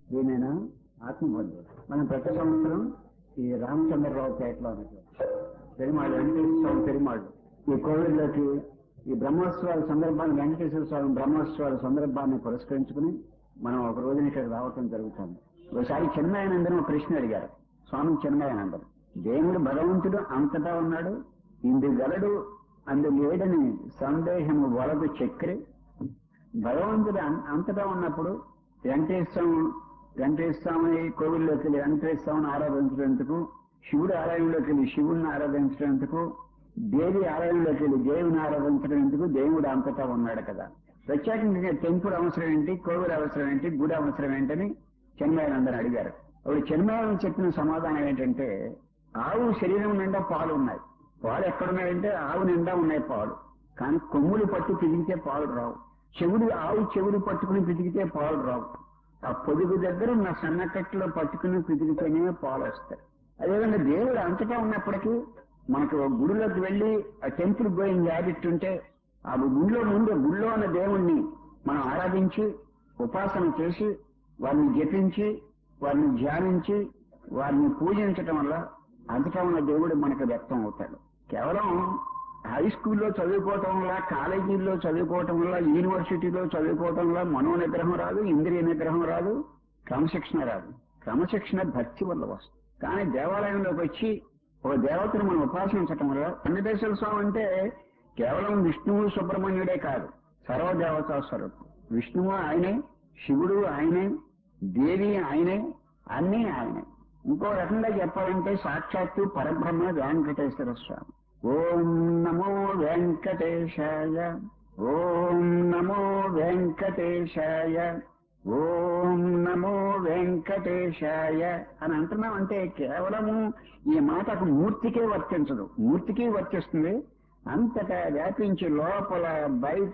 ఏమైనా ఆత్మబంధువులు మనం ప్రతి సంవత్సరం ఈ రామచంద్రరావు పేటలో ఉన్నటువంటి పెరుమాళ్ళు వెంకటేశ్వర స్వామి పెరుమాళ్ళు ఈ కోవిడ్లోకి ఈ బ్రహ్మోత్సవాల సందర్భాన్ని వెంకటేశ్వర స్వామి బ్రహ్మోత్సవాల సందర్భాన్ని పురస్కరించుకుని మనం ఒక రోజున ఇక్కడికి రావటం జరుగుతుంది ఒకసారి చిన్మయానందన్ ఒక ప్రశ్న అడిగారు స్వామి చిన్మయానందన్ దేవుడు భగవంతుడు అంతటా ఉన్నాడు ఇందు గలడు అందు లేడని సందేహము వలదు చక్రి భగవంతుడు అం- అంతటా ఉన్నప్పుడు వెంకటేశ్వర వెంకటేశ్వర స్వామి కోవిల్లోకి వెళ్ళి వెంకటేశ్వర స్వామిని ఆరాధించినందుకు శివుడు ఆలయంలోకి వెళ్ళి శివుడిని ఆరాధించినందుకు దేవి ఆలయంలోకి వెళ్ళి దేవుని ఆరాధించినందుకు దేవుడు అంతటా ఉన్నాడు కదా ప్రత్యేకంగా టెంపుల్ అవసరం ఏంటి కోవిల్ అవసరం ఏంటి గుడి అవసరం ఏంటని చెన్మయానందని అడిగారు అప్పుడు చెన్మయానంద చెప్పిన సమాధానం ఏంటంటే ఆవు శరీరం నిండా పాలు ఉన్నాయి పాలు ఎక్కడున్నాయంటే ఆవు నిండా ఉన్నాయి పాలు కానీ కొమ్ములు పట్టు పిదిగితే పాలు రావు చెవుడు ఆవు చెవుడు పట్టుకుని పితికితే పాలు రావు ఆ పొదుగు దగ్గర ఉన్న సన్నకట్లో పట్టుకుని పితికితేనే పాలు వస్తాయి అదేవిధంగా దేవుడు అంతటా ఉన్నప్పటికీ మనకు గుడిలోకి వెళ్ళి ఆ టెంపుల్ గోయింగ్ హ్యాబిట్ ఉంటే ఆ గుడిలో ముందు గుడిలో ఉన్న దేవుణ్ణి మనం ఆరాధించి ఉపాసన చేసి వారిని జపించి వారిని ధ్యానించి వారిని పూజించటం వల్ల అంతటా ఉన్న దేవుడు మనకు వ్యక్తం అవుతాడు కేవలం హై స్కూల్లో చదువుకోవటం వల్ల కాలేజీల్లో చదువుకోవటం వల్ల యూనివర్సిటీలో చదువుకోవటం వల్ల మనో నిగ్రహం రాదు ఇంద్రియ నిగ్రహం రాదు క్రమశిక్షణ రాదు క్రమశిక్షణ భక్తి వల్ల వస్తుంది కానీ దేవాలయంలోకి వచ్చి ఒక దేవతను మనం ఉపాసించటం వల్ల వెంకటేశ్వర స్వామి అంటే కేవలం విష్ణువు సుబ్రహ్మణ్యుడే కాదు సర్వదేవతా స్వరూపం విష్ణువు ఆయనే శివుడు ఆయనే దేవి ఆయనే అన్నీ ఆయనే ఇంకో రకంగా చెప్పాలంటే సాక్షాత్తు పరబ్రహ్మ వెంకటేశ్వర స్వామి ఓం నమో వెంకటేశాయ ఓం నమో వెంకటేశాయ ఓం నమో వెంకటేశాయ అని అంటున్నాం అంటే కేవలము ఈ మాటకు మూర్తికే వర్తించదు మూర్తికి వర్తిస్తుంది అంతటా వ్యాపించి లోపల బయట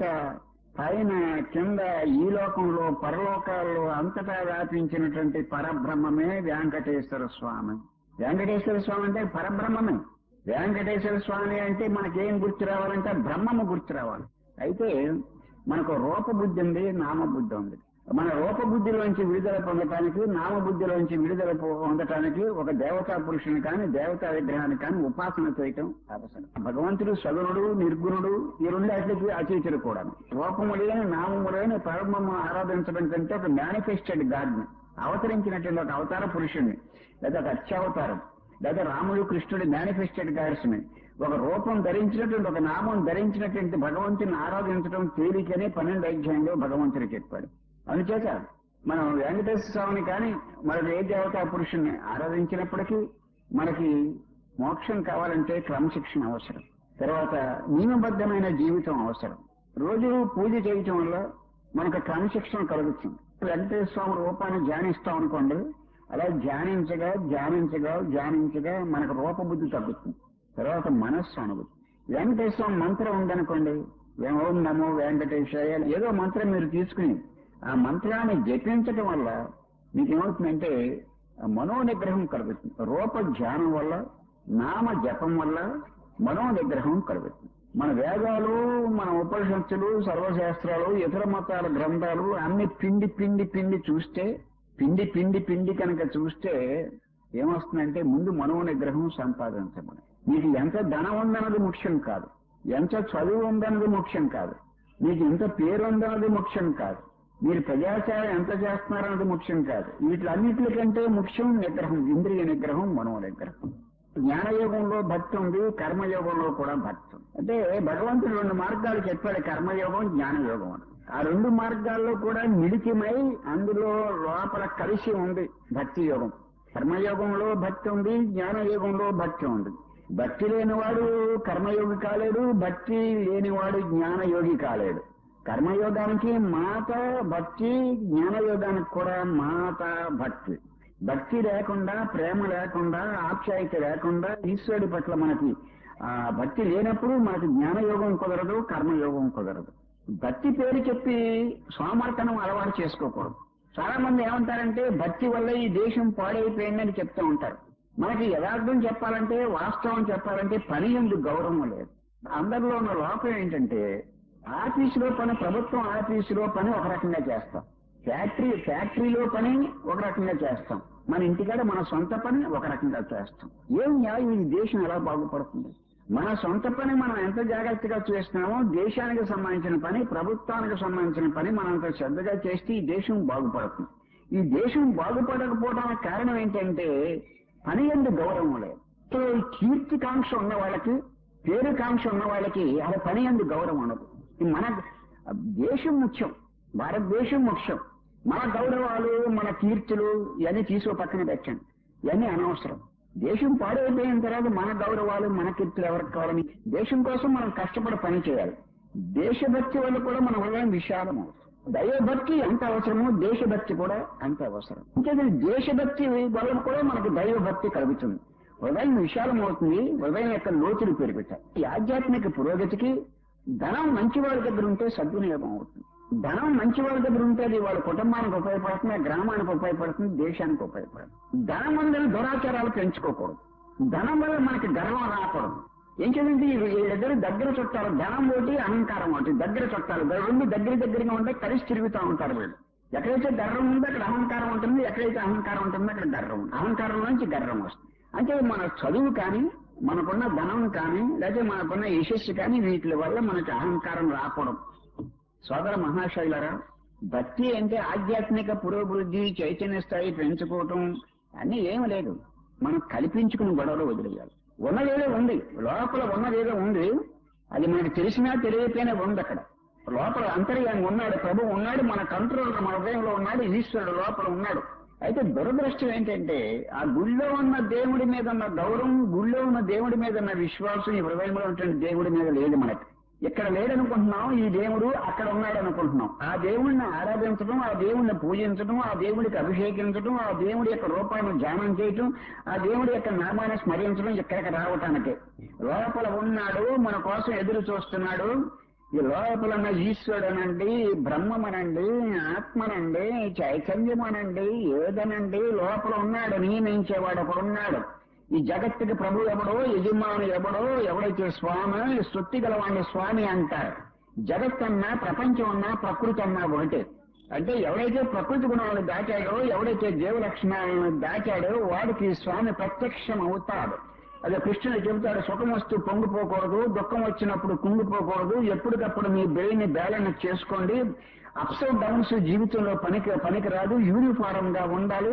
పైన కింద ఈ లోకంలో పరలోకాల్లో అంతటా వ్యాపించినటువంటి పరబ్రహ్మమే వెంకటేశ్వర స్వామి వెంకటేశ్వర స్వామి అంటే పరబ్రహ్మమే వెంకటేశ్వర స్వామి అంటే మనకేం గుర్తు రావాలంటే బ్రహ్మము గుర్తు రావాలి అయితే మనకు రూపబుద్ధి ఉంది నామబుద్ధి ఉంది మన రూపబుద్ధిలోంచి విడుదల పొందటానికి నామబుద్ధిలోంచి విడుదల పొందటానికి ఒక దేవతా పురుషుని కానీ దేవతా విగ్రహాన్ని కానీ ఉపాసన చేయటం అవసరం భగవంతుడు సగుణుడు నిర్గుణుడు ఈ రెండాటికి అచేతుడు కూడా రూపము లేని నామము లేని పరమము ఆరాధించడం కంటే ఒక మేనిఫెస్టెడ్ గాడ్ని అవతరించినటువంటి ఒక అవతార పురుషుణ్ణి లేదా ఒక అత్యావతారం లేదా రాముడు కృష్ణుడి మేనిఫెస్టెడ్ గాడ్స్ ని ఒక రూపం ధరించినటువంటి ఒక నామం ధరించినటువంటి భగవంతుని ఆరాధించడం తేలికనే పన్నెండు అధ్యాయంలో భగవంతుడు చెప్పాడు అందుచేత మనం వెంకటేశ్వర స్వామిని కానీ మరి ఏ దేవతా పురుషుణ్ణి ఆరాధించినప్పటికీ మనకి మోక్షం కావాలంటే క్రమశిక్షణ అవసరం తర్వాత నియమబద్ధమైన జీవితం అవసరం రోజు పూజ చేయటం వల్ల మనకు క్రమశిక్షణ కలుగుతుంది వెంకటేశ్వర స్వామి రూపాన్ని ధ్యానిస్తాం అనుకోండి అలా ధ్యానించగా ధ్యానించగా ధ్యానించగా మనకు రూపబుద్ధి తగ్గుతుంది తర్వాత మనస్సు అనుభూతి వెంకటేశ్వర స్వామి మంత్రం ఉందనుకోండి ఓం నమో వెంకటేశాయ ఏదో మంత్రం మీరు తీసుకుని ఆ మంత్రాన్ని జపించటం వల్ల మీకు ఏమవుతుందంటే ఆ మనో నిగ్రహం కలుగుతుంది రూప ధ్యానం వల్ల నామ జపం వల్ల మనో నిగ్రహం కలుగుతుంది మన వేదాలు మన ఉపనిషత్తులు సర్వశాస్త్రాలు ఇతర మతాల గ్రంథాలు అన్ని పిండి పిండి పిండి చూస్తే పిండి పిండి పిండి కనుక చూస్తే ఏమొస్తుందంటే ముందు మనో నిగ్రహం సంపాదించమని మీకు ఎంత ధనం ఉందన్నది ముఖ్యం కాదు ఎంత చదువు ఉందన్నది ముఖ్యం కాదు మీకు ఎంత పేరు ఉందన్నది ముఖ్యం కాదు మీరు ప్రజాసేవ ఎంత చేస్తున్నారన్నది ముఖ్యం కాదు వీటిలన్నిటికంటే ముఖ్యం నిగ్రహం ఇంద్రియ నిగ్రహం మనో నిగ్రహం జ్ఞానయోగంలో భక్తి ఉంది కర్మయోగంలో కూడా భక్తి ఉంది అంటే భగవంతుడు రెండు మార్గాలు చెప్పాడు కర్మయోగం జ్ఞానయోగం అని ఆ రెండు మార్గాల్లో కూడా మిళితమై అందులో లోపల కలిసి ఉంది భక్తి యోగం కర్మయోగంలో భక్తి ఉంది జ్ఞానయోగంలో భక్తి ఉంది భక్తి లేనివాడు కర్మయోగి కాలేడు భక్తి లేనివాడు జ్ఞానయోగి కాలేడు కర్మయోగానికి మాత భక్తి జ్ఞానయోగానికి కూడా మాత భక్తి భక్తి లేకుండా ప్రేమ లేకుండా ఆప్యాయత లేకుండా ఈశ్వరుడి పట్ల మనకి ఆ భక్తి లేనప్పుడు మనకి జ్ఞానయోగం కుదరదు కర్మయోగం కుదరదు భక్తి పేరు చెప్పి సోమర్తనం అలవాటు చేసుకోకూడదు చాలా మంది ఏమంటారంటే భక్తి వల్ల ఈ దేశం పాడైపోయిందని చెప్తూ ఉంటారు మనకి యథార్థం చెప్పాలంటే వాస్తవం చెప్పాలంటే పని ఎందుకు గౌరవం లేదు అందరిలో ఉన్న లోపం ఏంటంటే ఆఫీసులో పని ప్రభుత్వం ఆఫీసులో పని ఒక రకంగా చేస్తాం ఫ్యాక్టరీ ఫ్యాక్టరీలో పని ఒక రకంగా చేస్తాం మన ఇంటికాడ మన సొంత పని ఒక రకంగా చేస్తాం ఏం న్యాయం ఈ దేశం ఎలా బాగుపడుతుంది మన సొంత పని మనం ఎంత జాగ్రత్తగా చేస్తున్నామో దేశానికి సంబంధించిన పని ప్రభుత్వానికి సంబంధించిన పని మనం అంత శ్రద్ధగా చేస్తే ఈ దేశం బాగుపడుతుంది ఈ దేశం బాగుపడకపోవడానికి కారణం ఏంటంటే పని ఎందు గౌరవం లేదు సో ఈ కీర్తి కాంక్ష ఉన్న వాళ్ళకి పేరు కాంక్ష ఉన్న వాళ్ళకి అది పని ఎందు గౌరవం ఉండదు ఈ మన దేశం ముఖ్యం భారతదేశం ముఖ్యం మన గౌరవాలు మన కీర్తులు ఇవన్నీ తీసుకో పక్కన పెట్టండి ఇవన్నీ అనవసరం దేశం పాడైపోయిన తర్వాత మన గౌరవాలు మన కీర్తులు ఎవరికి కావాలని దేశం కోసం మనం కష్టపడి పని చేయాలి దేశభక్తి వల్ల కూడా మన హృదయం విశాలం అవుతుంది దైవభక్తి ఎంత అవసరమో దేశభక్తి కూడా అంత అవసరం ఇంకేది దేశభక్తి వల్ల కూడా మనకు దైవభక్తి కలుగుతుంది హృదయం విశాలం అవుతుంది హృదయం యొక్క లోతులు పెరుగుతాయి ఈ ఆధ్యాత్మిక పురోగతికి ధనం మంచి వాళ్ళ దగ్గర ఉంటే సద్వినియోగం అవుతుంది ధనం మంచి వాళ్ళ దగ్గర ఉంటే అది వాళ్ళ కుటుంబానికి ఉపయోగపడుతుంది ఆ గ్రామానికి ఉపయోగపడుతుంది దేశానికి ఉపయోగపడుతుంది ధనం అందరూ దురాచారాలు పెంచుకోకూడదు ధనం వల్ల మనకి గర్వం రాకూడదు ఏం చేయండి వీళ్ళిద్దరు దగ్గర చుట్టాలు ధనం ఒకటి అహంకారం ఒకటి దగ్గర చుట్టాలు రెండు దగ్గర దగ్గరగా ఉంటే కలిసి తిరుగుతూ ఉంటారు వీళ్ళు ఎక్కడైతే గర్వం ఉందో అక్కడ అహంకారం ఉంటుంది ఎక్కడైతే అహంకారం ఉంటుందో అక్కడ గర్వం అహంకారం నుంచి గర్వం వస్తుంది అంటే మన చదువు కానీ మనకున్న ధనం కానీ లేకపోతే మనకున్న యశస్సు కానీ వీటి వల్ల మనకి అహంకారం రాకూడదు సోదర మహాశైలరా భక్తి అంటే ఆధ్యాత్మిక పురోభివృద్ధి చైతన్య స్థాయి పెంచుకోవటం అన్నీ ఏమి లేదు మనం కల్పించుకుని గొడవలు వదిలేయాలి ఉన్నదేదో ఉంది లోపల ఉన్నదేదో ఉంది అది మనకు తెలిసినా తెలియకపోయినా ఉంది అక్కడ లోపల అంతర్యాన్ని ఉన్నాడు ప్రభు ఉన్నాడు మన కంట్రోల్ మన హృదయంలో ఉన్నాడు ఈశ్వరుడు లోపల ఉన్నాడు అయితే దురదృష్టం ఏంటంటే ఆ గుళ్ళో ఉన్న దేవుడి మీద ఉన్న గౌరవం గుళ్ళో ఉన్న దేవుడి మీద ఉన్న విశ్వాసం ఈ హృదయంలో ఉన్నటువంటి దేవుడి మీద లేదు మనకి ఇక్కడ లేడనుకుంటున్నాం ఈ దేవుడు అక్కడ ఉన్నాడు అనుకుంటున్నాం ఆ దేవుడిని ఆరాధించడం ఆ దేవుడిని పూజించడం ఆ దేవుడికి అభిషేకించడం ఆ దేవుడి యొక్క రూపాన్ని ధ్యానం చేయటం ఆ దేవుడి యొక్క నామాన్ని స్మరించడం ఇక్కడికి రావటానికి లోపల ఉన్నాడు మన కోసం ఎదురు చూస్తున్నాడు ఈ లోపల ఉన్న ఈశ్వరుడనండి బ్రహ్మమనండి ఆత్మనండి చైతన్యమనండి ఏదనండి లోపల ఉన్నాడు నియమించేవాడు ఒకడు ఉన్నాడు ఈ జగత్తుకి ప్రభు ఎవడో యజమాని ఎవడో ఎవడైతే స్వామి సృష్టి గలవాణ్ణి స్వామి అంటారు జగత్ అన్నా ప్రపంచం అన్నా ప్రకృతి అన్నా ఒకటే అంటే ఎవడైతే ప్రకృతి గుణాలను దాచాడో ఎవడైతే జీవ లక్షణాలను దాచాడో వాడికి స్వామి ప్రత్యక్షం అవుతాడు అదే కృష్ణుడు చెబుతాడు సుఖం వస్తూ పొంగిపోకూడదు దుఃఖం వచ్చినప్పుడు కుంగిపోకూడదు ఎప్పటికప్పుడు మీ బ్రెయిన్ ని బ్యాలెన్స్ చేసుకోండి అప్స్ అండ్ డౌన్స్ జీవితంలో పనికి పనికి రాదు యూనిఫారం గా ఉండాలి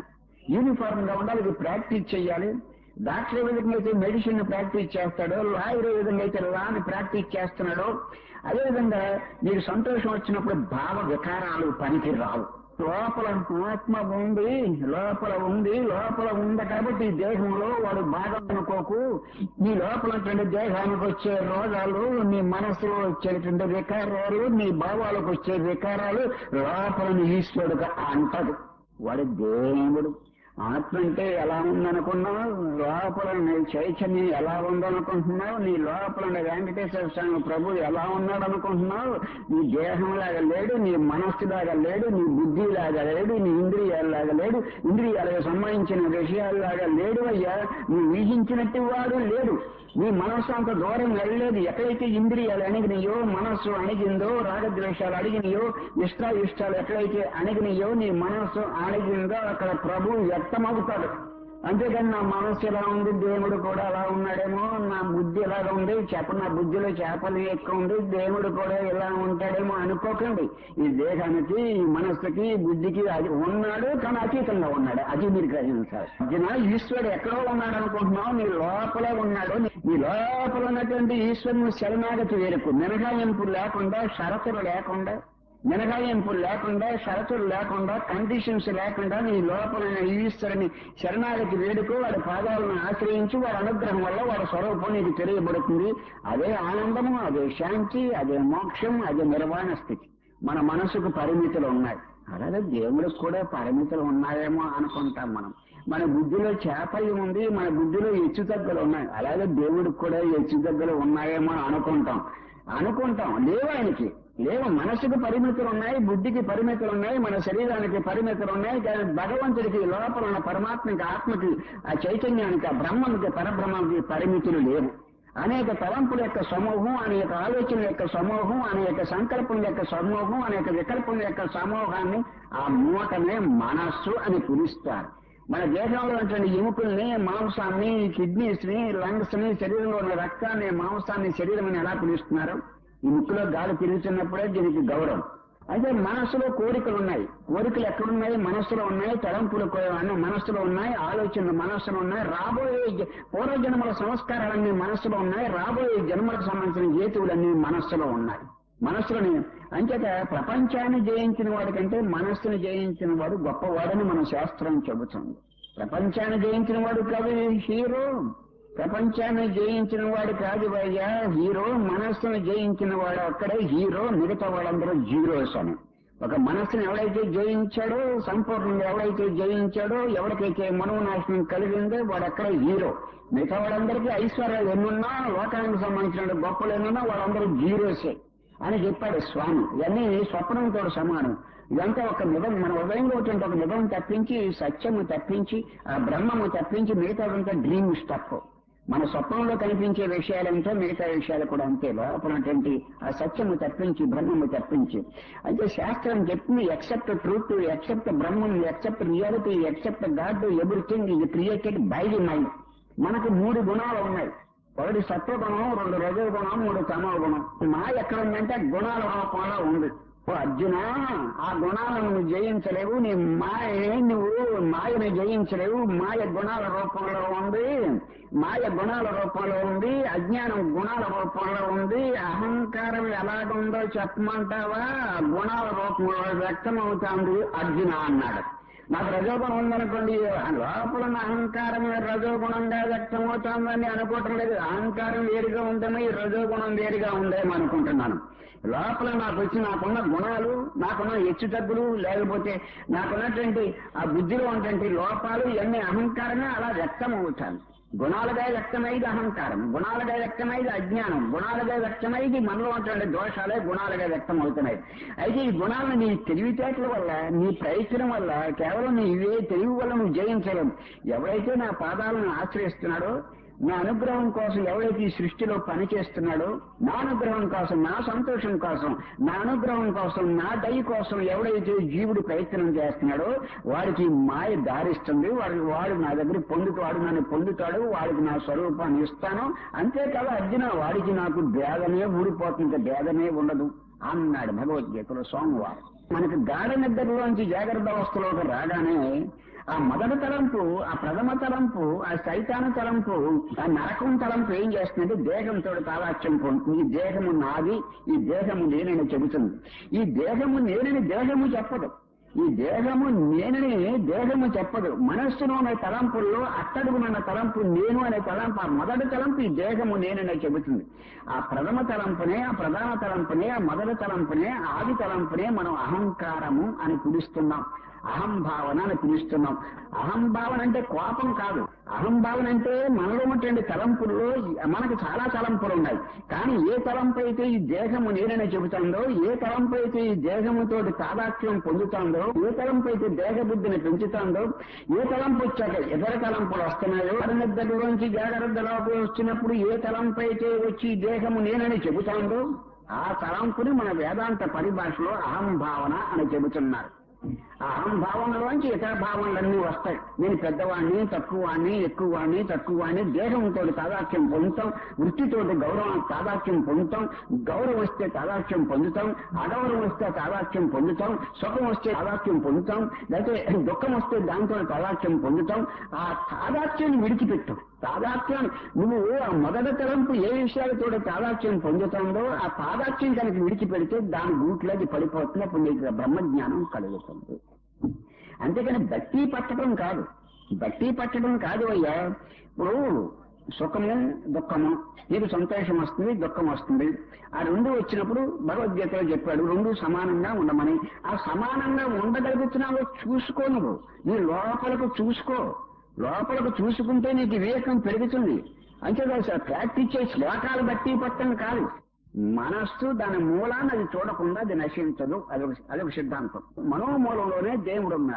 యూనిఫామ్ గా ఉండాలి ఇది ప్రాక్టీస్ చేయాలి డాక్టర్ ఏ విధంగా అయితే మెడిసిన్ ప్రాక్టీస్ చేస్తాడో లాయర్ ఏ విధంగా అయితే లాని ప్రాక్టీస్ చేస్తున్నాడో అదేవిధంగా మీకు సంతోషం వచ్చినప్పుడు భావ వికారాలు పనికి రావు లోపల ఆత్మ ఉంది లోపల ఉంది లోపల ఉంది కాబట్టి ఈ దేహంలో వాడు బాగా అనుకోకు నీ లోపల ఉన్నటువంటి దేహానికి వచ్చే రోగాలు నీ మనసులో వచ్చేటువంటి వికారాలు నీ భావాలకు వచ్చే వికారాలు లోపల నీ ఈశ్వరుడుగా అంటదు వాడు దేవుడు ఆత్మ అంటే ఎలా ఉందనుకున్నావు లోపల నీ చైతన్యం ఎలా ఉందనుకుంటున్నావు నీ లోపల నీ వెంకటేశ్వర స్వామి ప్రభు ఎలా ఉన్నాడు అనుకుంటున్నావు నీ దేహంలాగా లేడు నీ మనస్సులాగా లేడు నీ బుద్ధిలాగా లేడు నీ ఇంద్రియాలలాగా లేడు ఇంద్రియాలకు సంబంధించిన విషయాల్లాగా లేడు అయ్యా నువ్వు ఊహించినట్టు వాడు లేడు నీ మనస్సు అంత దూరం వెళ్ళలేదు ఎక్కడైతే ఇంద్రియాలు అణిగినాయో మనస్సు అణిగిందో రాగద్వేషాలు అడిగినాయో ఇష్ట ఇష్టాలు ఎక్కడైతే అణిగినాయో నీ మనస్సు అణిగిందో అక్కడ ప్రభు వ్యక్తమవుతాడు అంతేకాని నా మనస్సు ఎలా ఉంది దేవుడు కూడా అలా ఉన్నాడేమో నా బుద్ధి ఎలాగ ఉంది చెప్ప నా బుద్ధిలో చేపలు ఎక్కువ ఉంది దేవుడు కూడా ఇలా ఉంటాడేమో అనుకోకండి ఈ దేహానికి ఈ మనస్సుకి ఈ బుద్ధికి అది ఉన్నాడు కానీ అతీతంగా ఉన్నాడు అది మీరు గ్రహించాలి అర్జున ఈశ్వరుడు ఎక్కడో ఉన్నాడు అనుకుంటున్నావు నీ లోపల ఉన్నాడు నీ లోపల ఉన్నటువంటి ఈశ్వరుని శరణాగతి వేరుకు మినహాయింపు లేకుండా షరతులు లేకుండా మినహాయింపులు లేకుండా షరతులు లేకుండా కండిషన్స్ లేకుండా నీ లోపల ఈశ్వరుని శరణాగతి వేడుకో వాడి పాదాలను ఆశ్రయించి వాడి అనుగ్రహం వల్ల వాడి స్వరూపం నీకు తెలియబడుతుంది అదే ఆనందము అదే శాంతి అదే మోక్షం అదే నిర్వాణ స్థితి మన మనసుకు పరిమితులు ఉన్నాయి అలాగే దేవుడికి కూడా పరిమితులు ఉన్నాయేమో అనుకుంటాం మనం మన బుద్ధిలో చాపల్యం ఉంది మన బుద్ధిలో హెచ్చు తగ్గులు ఉన్నాయి అలాగే దేవుడికి కూడా హెచ్చు తగ్గులు ఉన్నాయేమో అనుకుంటాం అనుకుంటాం లేవు ఆయనకి లేవు మనసుకు పరిమితులు ఉన్నాయి బుద్ధికి పరిమితులు ఉన్నాయి మన శరీరానికి పరిమితులు ఉన్నాయి కానీ భగవంతుడికి లోపల ఉన్న పరమాత్మకి ఆత్మకి ఆ చైతన్యానికి ఆ బ్రహ్మకి పరబ్రహ్మకి పరిమితులు లేవు అనేక తలంపుల యొక్క సమూహం అనేక ఆలోచనల యొక్క సమూహం అనేక సంకల్పం యొక్క సమూహం అనేక వికల్పం యొక్క సమూహాన్ని ఆ మూటనే మనస్సు అని పిలుస్తారు మన దేహంలో ఉన్నటువంటి ఎముకల్ని మాంసాన్ని కిడ్నీస్ ని లంగ్స్ ని శరీరంలో ఉన్న రక్తాన్ని మాంసాన్ని శరీరం అని ఎలా పిలుస్తున్నారు ఈ ముక్కులో గాలి తిరుగుతున్నప్పుడే దీనికి గౌరవం అయితే మనస్సులో కోరికలు ఉన్నాయి కోరికలు ఎక్కడున్నాయి మనస్సులో ఉన్నాయి తలంపులు కో- అన్ని మనస్సులో ఉన్నాయి ఆలోచనలు మనస్సులో ఉన్నాయి రాబోయే జ- పూర్వజన్మల సంస్కారాలన్నీ మనస్సులో ఉన్నాయి రాబోయే జన్మలకు సంబంధించిన హేతువులన్నీ మనస్సులో ఉన్నాయి మనస్సులోని అంచేత ప్రపంచాన్ని జయించిన వాడికంటే మనస్సును జయించిన వాడు గొప్పవాడని మన శాస్త్రం చెబుతుంది ప్రపంచాన్ని జయించిన వాడు కాదు హీరో ప్రపంచాన్ని జయించిన వాడు కాదు అయ్యా హీరో మనస్సును జయించిన వాడు అక్కడే హీరో మిగతా వాళ్ళందరూ జీరోస్ అని ఒక మనస్సును ఎవడైతే జయించాడో సంపూర్ణంగా ఎవడైతే జయించాడో ఎవరికైతే మనోనాశనం కలిగిందో వాడు అక్కడే హీరో మిగతా వాళ్ళందరికీ ఐశ్వర్యాలు ఎన్నున్నా లోకానికి సంబంధించిన గొప్పలు ఎన్నున్నా వాళ్ళందరూ జీరోసే అని చెప్పాడు స్వామి ఇవన్నీ స్వప్నంతో సమానం ఇదంతా ఒక నిజం మన ఉదయంలో ఉన్నటువంటి ఒక నిజం తప్పించి సత్యము తప్పించి ఆ బ్రహ్మము తప్పించి మిగతాదంతా డ్రీమ్ స్టఫ్ మన స్వప్నంలో కనిపించే విషయాలంటే మిగతా విషయాలు కూడా అంతే లోపలటువంటి ఆ సత్యము తప్పించి బ్రహ్మము తప్పించి అయితే శాస్త్రం చెప్తుంది ఎక్సెప్ట్ ట్రూత్ ఎక్సెప్ట్ బ్రహ్మం except reality except God everything ఇది క్రియేటెడ్ బై ది మైండ్ మనకు మూడు గుణాలు ఉన్నాయి ఒకటి సత్వగుణం రెండు రజో గుణం మూడు తమో గుణం మాయ ఎక్కడ ఉందంటే గుణాల రూపంలో ఉంది ఓ అర్జున ఆ గుణాలను నువ్వు జయించలేవు నీ మాయ నువ్వు మాయని జయించలేవు మాయ గుణాల రూపంలో ఉంది మాయ గుణాల రూపంలో ఉంది అజ్ఞానం గుణాల రూపంలో ఉంది అహంకారం ఎలాగుందో చెప్పమంటావా గుణాల రూపంలో వ్యక్తమవుతుంది అర్జున అన్నాడు నాకు రజోగుణం ఉందనుకోండి లోపల ఉన్న అహంకారం రజోగుణంగా వ్యక్తమవుతోందని అనుకోవటం లేదు అహంకారం వేరుగా ఉందని రజోగుణం వేరుగా ఉందేమో అనుకుంటున్నాను లోపల నాకు వచ్చి నాకున్న గుణాలు నాకున్న హెచ్చు తగ్గులు లేకపోతే నాకున్నటువంటి ఆ బుద్ధిలో ఉన్నటువంటి లోపాలు ఇవన్నీ అహంకారమే అలా వ్యక్తమవుతాను గుణాలుగా వ్యక్తమైది అహంకారం గుణాలుగా వ్యక్తమైది అజ్ఞానం గుణాలుగా వ్యక్తమైది మనలో ఉన్నటువంటి దోషాలే గుణాలుగా వ్యక్తమవుతున్నాయి అయితే ఈ గుణాలను నీ తెలివితేటల వల్ల నీ ప్రయత్నం వల్ల కేవలం నీ ఇవే తెలివి వల్ల నువ్వు జయించలేవు ఎవరైతే నా పాదాలను ఆశ్రయిస్తున్నాడో నా అనుగ్రహం కోసం ఎవరైతే ఈ సృష్టిలో పని చేస్తున్నాడో నా అనుగ్రహం కోసం నా సంతోషం కోసం నా అనుగ్రహం కోసం నా దయ కోసం ఎవడైతే జీవుడు ప్రయత్నం చేస్తున్నాడో వాడికి మాయ దారిస్తుంది వాడికి వాడు నా దగ్గర పొందుతాడు నన్ను పొందుతాడు వాడికి నా స్వరూపాన్ని ఇస్తాను అంతేకాదు అర్జున వాడికి నాకు భేదమే ఊడిపోతుంది భేదమే ఉండదు అన్నాడు భగవద్గీతలో సోమవారం మనకి గాఢ నిద్రలోంచి జాగ్రత్త అవస్థలోకి రాగానే ఆ మొదటి తలంపు ఆ ప్రథమ తలంపు ఆ సైతాన తలంపు ఆ నరకం తలంపు ఏం చేస్తుందంటే దేహంతో తాదాత్యం పొందుతుంది ఈ దేహము నాది ఈ దేహము నేనని చెబుతుంది ఈ దేహము నేనని దేహము చెప్పదు ఈ దేహము నేనని దేహము చెప్పదు మనస్సులో ఉన్న తలంపుల్లో అట్టడుగునున్న తలంపు నేను అనే తలంపు ఆ మొదటి తలంపు ఈ దేహము నేననే చెబుతుంది ఆ ప్రథమ తలంపునే ఆ ప్రధాన తలంపునే ఆ మొదటి తలంపునే ఆది తలంపునే మనం అహంకారము అని పిలుస్తున్నాం అహంభావన అని పిలుస్తున్నాం అహంభావన అంటే కోపం కాదు అహంభావన అంటే మనలో ఉన్నటువంటి తలంపుల్లో మనకు చాలా తలంపులు ఉన్నాయి కానీ ఏ తలంపు అయితే ఈ దేహము నేనని చెబుతుందో ఏ తలంపు అయితే ఈ దేహముతో తాదాత్మ్యం పొందుతుందో ఏ తలంపు అయితే దేహ బుద్ధిని పెంచుతుందో ఏ తలంపు వచ్చాక ఇతర తలంపులు వస్తున్నాయో నిద్రలోంచి జాగ్రత్తలోకి వచ్చినప్పుడు ఏ తలంపు అయితే వచ్చి ఈ దేహము నేనని చెబుతుందో ఆ తలంపుని మన వేదాంత పరిభాషలో అహంభావన అని చెబుతున్నారు ఆ అహంభావంలోంచి ఇతర భావనలన్నీ వస్తాయి నేను పెద్దవాడిని తక్కువవాడిని ఎక్కువవాడిని తక్కువవాడిని దేహంతో తాదాత్యం పొందుతాం వృత్తితోటి గౌరవం తాదాత్యం పొందుతాం గౌరవం వస్తే తాదాత్యం పొందుతాం అగౌరవం వస్తే తాదాత్యం పొందుతాం సుఖం వస్తే తాదాత్యం పొందుతాం లేకపోతే దుఃఖం వస్తే దాంతో తాదాత్యం పొందుతాం ఆ తాదాత్యాన్ని విడిచిపెట్టు తాదాత్యం నువ్వు ఆ మొదటి తలంపు ఏ విషయాలతో తాదాత్యం పొందుతుందో ఆ తాదాత్యం కనుక విడిచిపెడితే దాని గూట్లోకి పడిపోతుంది అప్పుడు నీకు బ్రహ్మజ్ఞానం కలుగుతుంది అంతేకాని బట్టి పట్టడం కాదు బట్టి పట్టడం కాదు అయ్యా ఇప్పుడు సుఖము దుఃఖము నీకు సంతోషం వస్తుంది దుఃఖం వస్తుంది ఆ రెండు వచ్చినప్పుడు భగవద్గీతలో చెప్పాడు రెండు సమానంగా ఉండమని ఆ సమానంగా ఉండగలుగుతున్నావో చూసుకో నువ్వు నీ లోపలకు చూసుకో లోపలకు చూసుకుంటే నీకు వివేకం పెరుగుతుంది అంతేకాదు సార్ ప్రాక్టీస్ చేసి శ్లోకాలు బట్టి పట్టడం కాదు మనస్సు దాని మూలాన్ని అది చూడకుండా అది నశించదు అదొక అదొక సిద్ధాంతం మనోమూలంలోనే దేవుడు ఉన్నాడు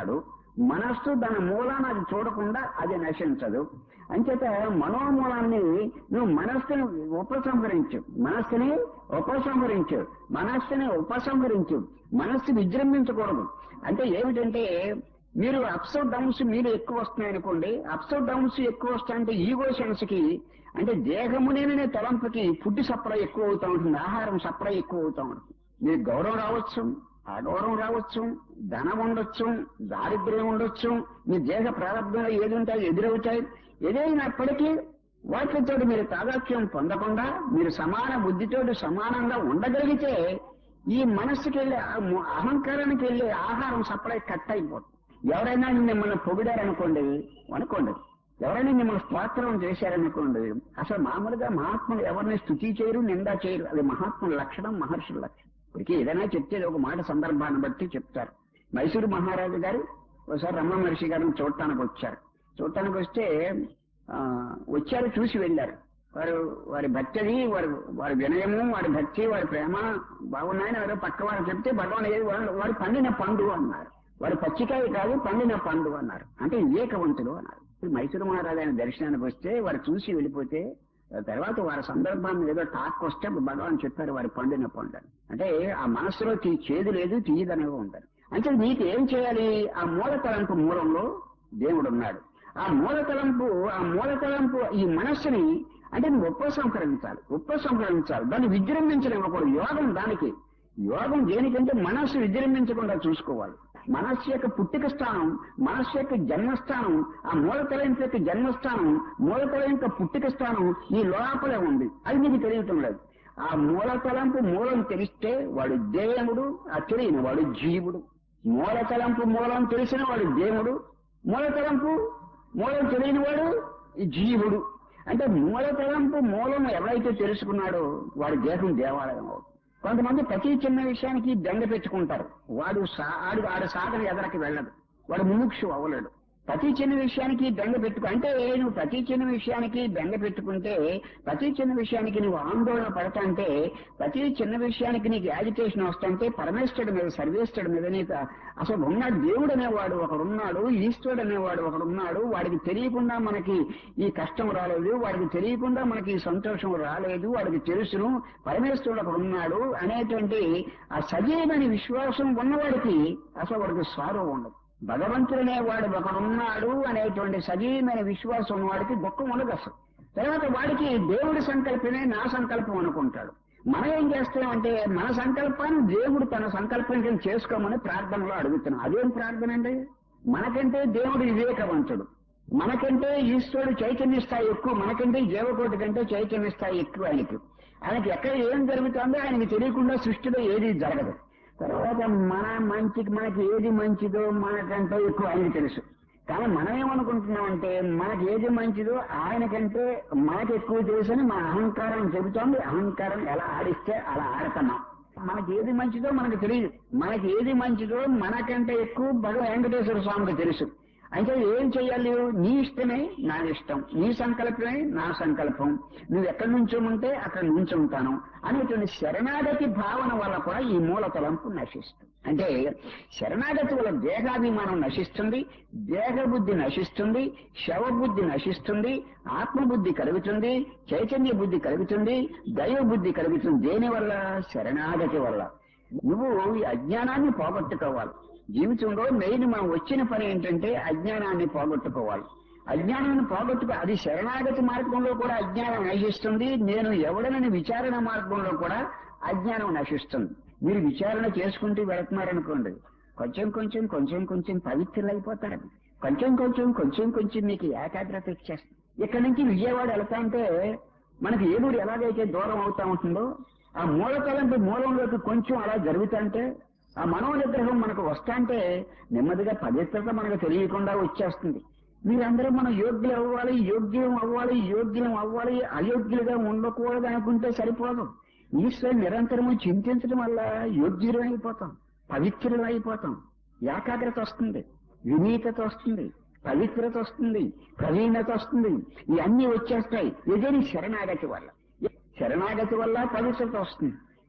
మనస్సు దాని మూలాన్ని అది చూడకుండా అది నశించదు అంచేత మనోమూలాన్ని నువ్వు మనస్సుని ఉపసంహరించు మనస్సుని ఉపసంహరించు మనస్సుని ఉపసంహరించు మనస్సు విజృంభించకూడదు అంటే ఏమిటంటే మీరు అప్స్ డౌన్స్ మీరు ఎక్కువ వస్తున్నాయి అనుకోండి అప్స్ డౌన్స్ ఎక్కువ వస్తాయంటే ఈగో సెన్స్ కి అంటే దేహమునే తలంపుకి ఫుడ్ సప్లై ఎక్కువ అవుతా ఉంటుంది ఆహారం సప్లై ఎక్కువ అవుతా ఉంటుంది మీకు గౌరవం రావచ్చు అగౌరవం రావచ్చు ధనం ఉండొచ్చు దారిద్ర్యం ఉండొచ్చు మీ దేహ ప్రారంభంలో ఏది ఉంటాయి ఎదురవుతాయి ఏదైనప్పటికీ వాటితో మీరు తాదాత్మ్యం పొందకుండా మీరు సమాన బుద్ధితోటి సమానంగా ఉండగలిగితే ఈ మనస్సుకి వెళ్ళే ఆ ము- అహంకారానికి వెళ్ళే ఆహారం సప్లై కట్ అయిపోతుంది ఎవరైనా మిమ్మల్ని పొగిడారనుకోండి అనుకోండి ఎవరైనా మిమ్మల్ని స్తోత్రం చేశారనుకోండి అసలు మామూలుగా మహాత్ములు ఎవరిని స్థుతి చేయరు నిందా చేయరు అది మహాత్ముల లక్షణం మహర్షుల లక్షణం ఇప్పటికీ ఏదైనా చెప్తే ఒక మాట సందర్భాన్ని బట్టి చెప్తారు మైసూరు మహారాజు గారు ఒకసారి రమణ మహర్షి గారిని చూడటానికి వచ్చారు చూడటానికి వస్తే ఆ, వచ్చారు చూసి వెళ్ళారు వారు వారి భక్తిది వారి వారి వినయము వారి భక్తి వారి ప్రేమ బాగున్నాయని ఎవరో పక్క వారు చెప్తే భగవాన్ ఏది వారు- వారు పండిన పండు అన్నారు వారు పచ్చికాయ కాదు పండిన పండు అన్నారు అంటే వివేకవంతులు అన్నారు ఇప్పుడు మైసూరు మహారాజు ఆయన దర్శనానికి వస్తే వారు చూసి వెళ్ళిపోతే ఆ తర్వాత వారి సందర్భాన్ని ఏదో టాక్ వస్తే అప్పుడు భగవాన్ చెప్పారు వారి పండిన పండు అని. అంటే ఆ మనసులో తీ చేదు లేదు తీయదనగా ఉంటారు అంటే నీకు ఏం చేయాలి ఆ మూల తలంపు మూలంలో దేవుడు ఉన్నాడు ఆ మూల తలంపు ఆ మూల తలంపు ఈ మనస్సుని అంటే నువ్వు ఉపసంహరించాలి ఉపసంహరించాలి దాన్ని విజృంభించలేమకూడదు యోగం దానికి యోగం దేనికంటే మనస్సు విజృంభించకుండా చూసుకోవాలి మనస్సు యొక్క పుట్టిక స్థానం మనస్సు యొక్క జన్మస్థానం ఆ మూలతలం యొక్క జన్మస్థానం మూలతలం యొక్క పుట్టిక స్థానం ఈ లోపలే ఉంది అది నీకు తెలియటం లేదు ఆ మూలతలంపు మూలం తెలిస్తే వాడు దేవుడు ఆ తెలియని వాడు జీవుడు మూలతలంపు మూలం తెలిసిన వాడు దేవుడు మూలతలంపు మూలం తెలియని వాడు ఈ జీవుడు అంటే మూలతలంపు మూలం ఎవరైతే తెలుసుకున్నాడో వాడి దేహం దేవాలయం అవుతుంది కొంతమంది ప్రతి చిన్న విషయానికి బెంగ పెట్టుకుంటారు వాడు సా- ఆడు ఆడ సాధన ఎదరకి వెళ్ళడు వాడు ముముక్షు అవ్వలేడు ప్రతి చిన్న విషయానికి బెంగ పెట్టుకు అంటే నువ్వు ప్రతి చిన్న విషయానికి బెంగ పెట్టుకుంటే ప్రతి చిన్న విషయానికి నువ్వు ఆందోళన పడతాంటే ప్రతి చిన్న విషయానికి నీకు యాజిటేషన్ వస్తుంటే పరమేశ్వరుడి మీద సర్వేశ్వరుడి మీద నీకు అసలు ఉన్నాడు దేవుడు అనేవాడు ఒకడున్నాడు ఈశ్వరుడు అనేవాడు ఒకడున్నాడు వాడికి తెలియకుండా మనకి ఈ కష్టం రాలేదు వాడికి తెలియకుండా మనకి ఈ సంతోషం రాలేదు వాడికి తెలుసును పరమేశ్వరుడు ఒకడు ఉన్నాడు అనేటువంటి ఆ సజీవని విశ్వాసం ఉన్నవాడికి అసలు వాడికి స్వారం ఉండదు భగవంతుడనే వాడు ఒకడున్నాడు అనేటువంటి సజీవమైన విశ్వాసం ఉన్నవాడికి దుఃఖం ఉండదు అసలు తర్వాత వాడికి దేవుడి సంకల్పమే నా సంకల్పం అనుకుంటాడు మనం ఏం చేస్తామంటే మన సంకల్పాన్ని దేవుడు తన సంకల్పం కింద చేసుకోమని ప్రార్థనలో అడుగుతున్నాం అదేం ప్రార్థన అండి మనకంటే దేవుడు వివేకవంతుడు మనకంటే ఈశ్వరుడు చైతన్య స్థాయి ఎక్కువ మనకంటే జీవకోటి కంటే చైతన్య స్థాయి ఎక్కువ ఆయనకి ఆయనకి ఎక్కడ ఏం జరుగుతుందో ఆయనకి తెలియకుండా సృష్టిలో ఏది జరగదు తర్వాత మన మంచికి మనకి ఏది మంచిదో మనకంటే ఎక్కువ ఆయనకి తెలుసు కానీ మనం ఏమనుకుంటున్నామంటే మనకి ఏది మంచిదో ఆయనకంటే మనకి ఎక్కువ తెలుసని మన అహంకారం చెబుతోంది అహంకారం ఎలా ఆడిస్తే అలా ఆడుతున్నాం మనకి ఏది మంచిదో మనకు తెలియదు మనకి ఏది మంచిదో మనకంటే ఎక్కువ భగవ వెంకటేశ్వర స్వామికి తెలుసు అయితే ఏం చెయ్యాలి నీ ఇష్టమే నా ఇష్టం నీ సంకల్పమే నా సంకల్పం నువ్వు ఎక్కడి నుంచి ఉంటే అక్కడ నుంచి ఉంటాను అనేటువంటి శరణాగతి భావన వల్ల కూడా ఈ మూల తలంపు నశిస్తుంది అంటే శరణాగతి వల్ల దేహాభిమానం నశిస్తుంది దేహబుద్ధి నశిస్తుంది శవబుద్ధి నశిస్తుంది ఆత్మబుద్ధి కలుగుతుంది చైతన్య బుద్ధి కలుగుతుంది దైవ బుద్ధి కలుగుతుంది దేని వల్ల శరణాగతి వల్ల నువ్వు ఈ అజ్ఞానాన్ని పోగొట్టుకోవాలి జీవితంలో మెయిన్ మనం వచ్చిన పని ఏంటంటే అజ్ఞానాన్ని పోగొట్టుకోవాలి అజ్ఞానాన్ని పోగొట్టుకో అది శరణాగతి మార్గంలో కూడా అజ్ఞానం నశిస్తుంది నేను ఎవడనని విచారణ మార్గంలో కూడా అజ్ఞానం నశిస్తుంది మీరు విచారణ చేసుకుంటూ వెళుతున్నారనుకోండి కొంచెం కొంచెం కొంచెం కొంచెం పవిత్రులైపోతారు కొంచెం కొంచెం కొంచెం కొంచెం మీకు ఏకాగ్రత ఇచ్చేస్తుంది ఇక్కడి నుంచి విజయవాడ వెళ్తా అంటే మనకి ఏలూరు ఎలాగైతే దూరం అవుతా ఉంటుందో ఆ మూల తలంపు మూలంలోకి కొంచెం అలా జరుగుతుంటే ఆ మనోనిగ్రహం మనకు వస్తాంటే నెమ్మదిగా పవిత్రత మనకు తెలియకుండా వచ్చేస్తుంది మీరందరూ మనం యోగ్యులు అవ్వాలి యోగ్యం అవ్వాలి యోగ్యం అవ్వాలి అయోగ్యులుగా ఉండకూడదు అనుకుంటే సరిపోదు ఈశ్వరు నిరంతరము చింతించడం వల్ల యోగ్యులం అయిపోతాం పవిత్రులం అయిపోతాం ఏకాగ్రత వస్తుంది వినీతత వస్తుంది పవిత్రత వస్తుంది ప్రవీణత వస్తుంది ఇవన్నీ వచ్చేస్తాయి ఇదే నీ శరణాగతి వల్ల శరణాగతి వల్ల పవిత్రత వస్తుంది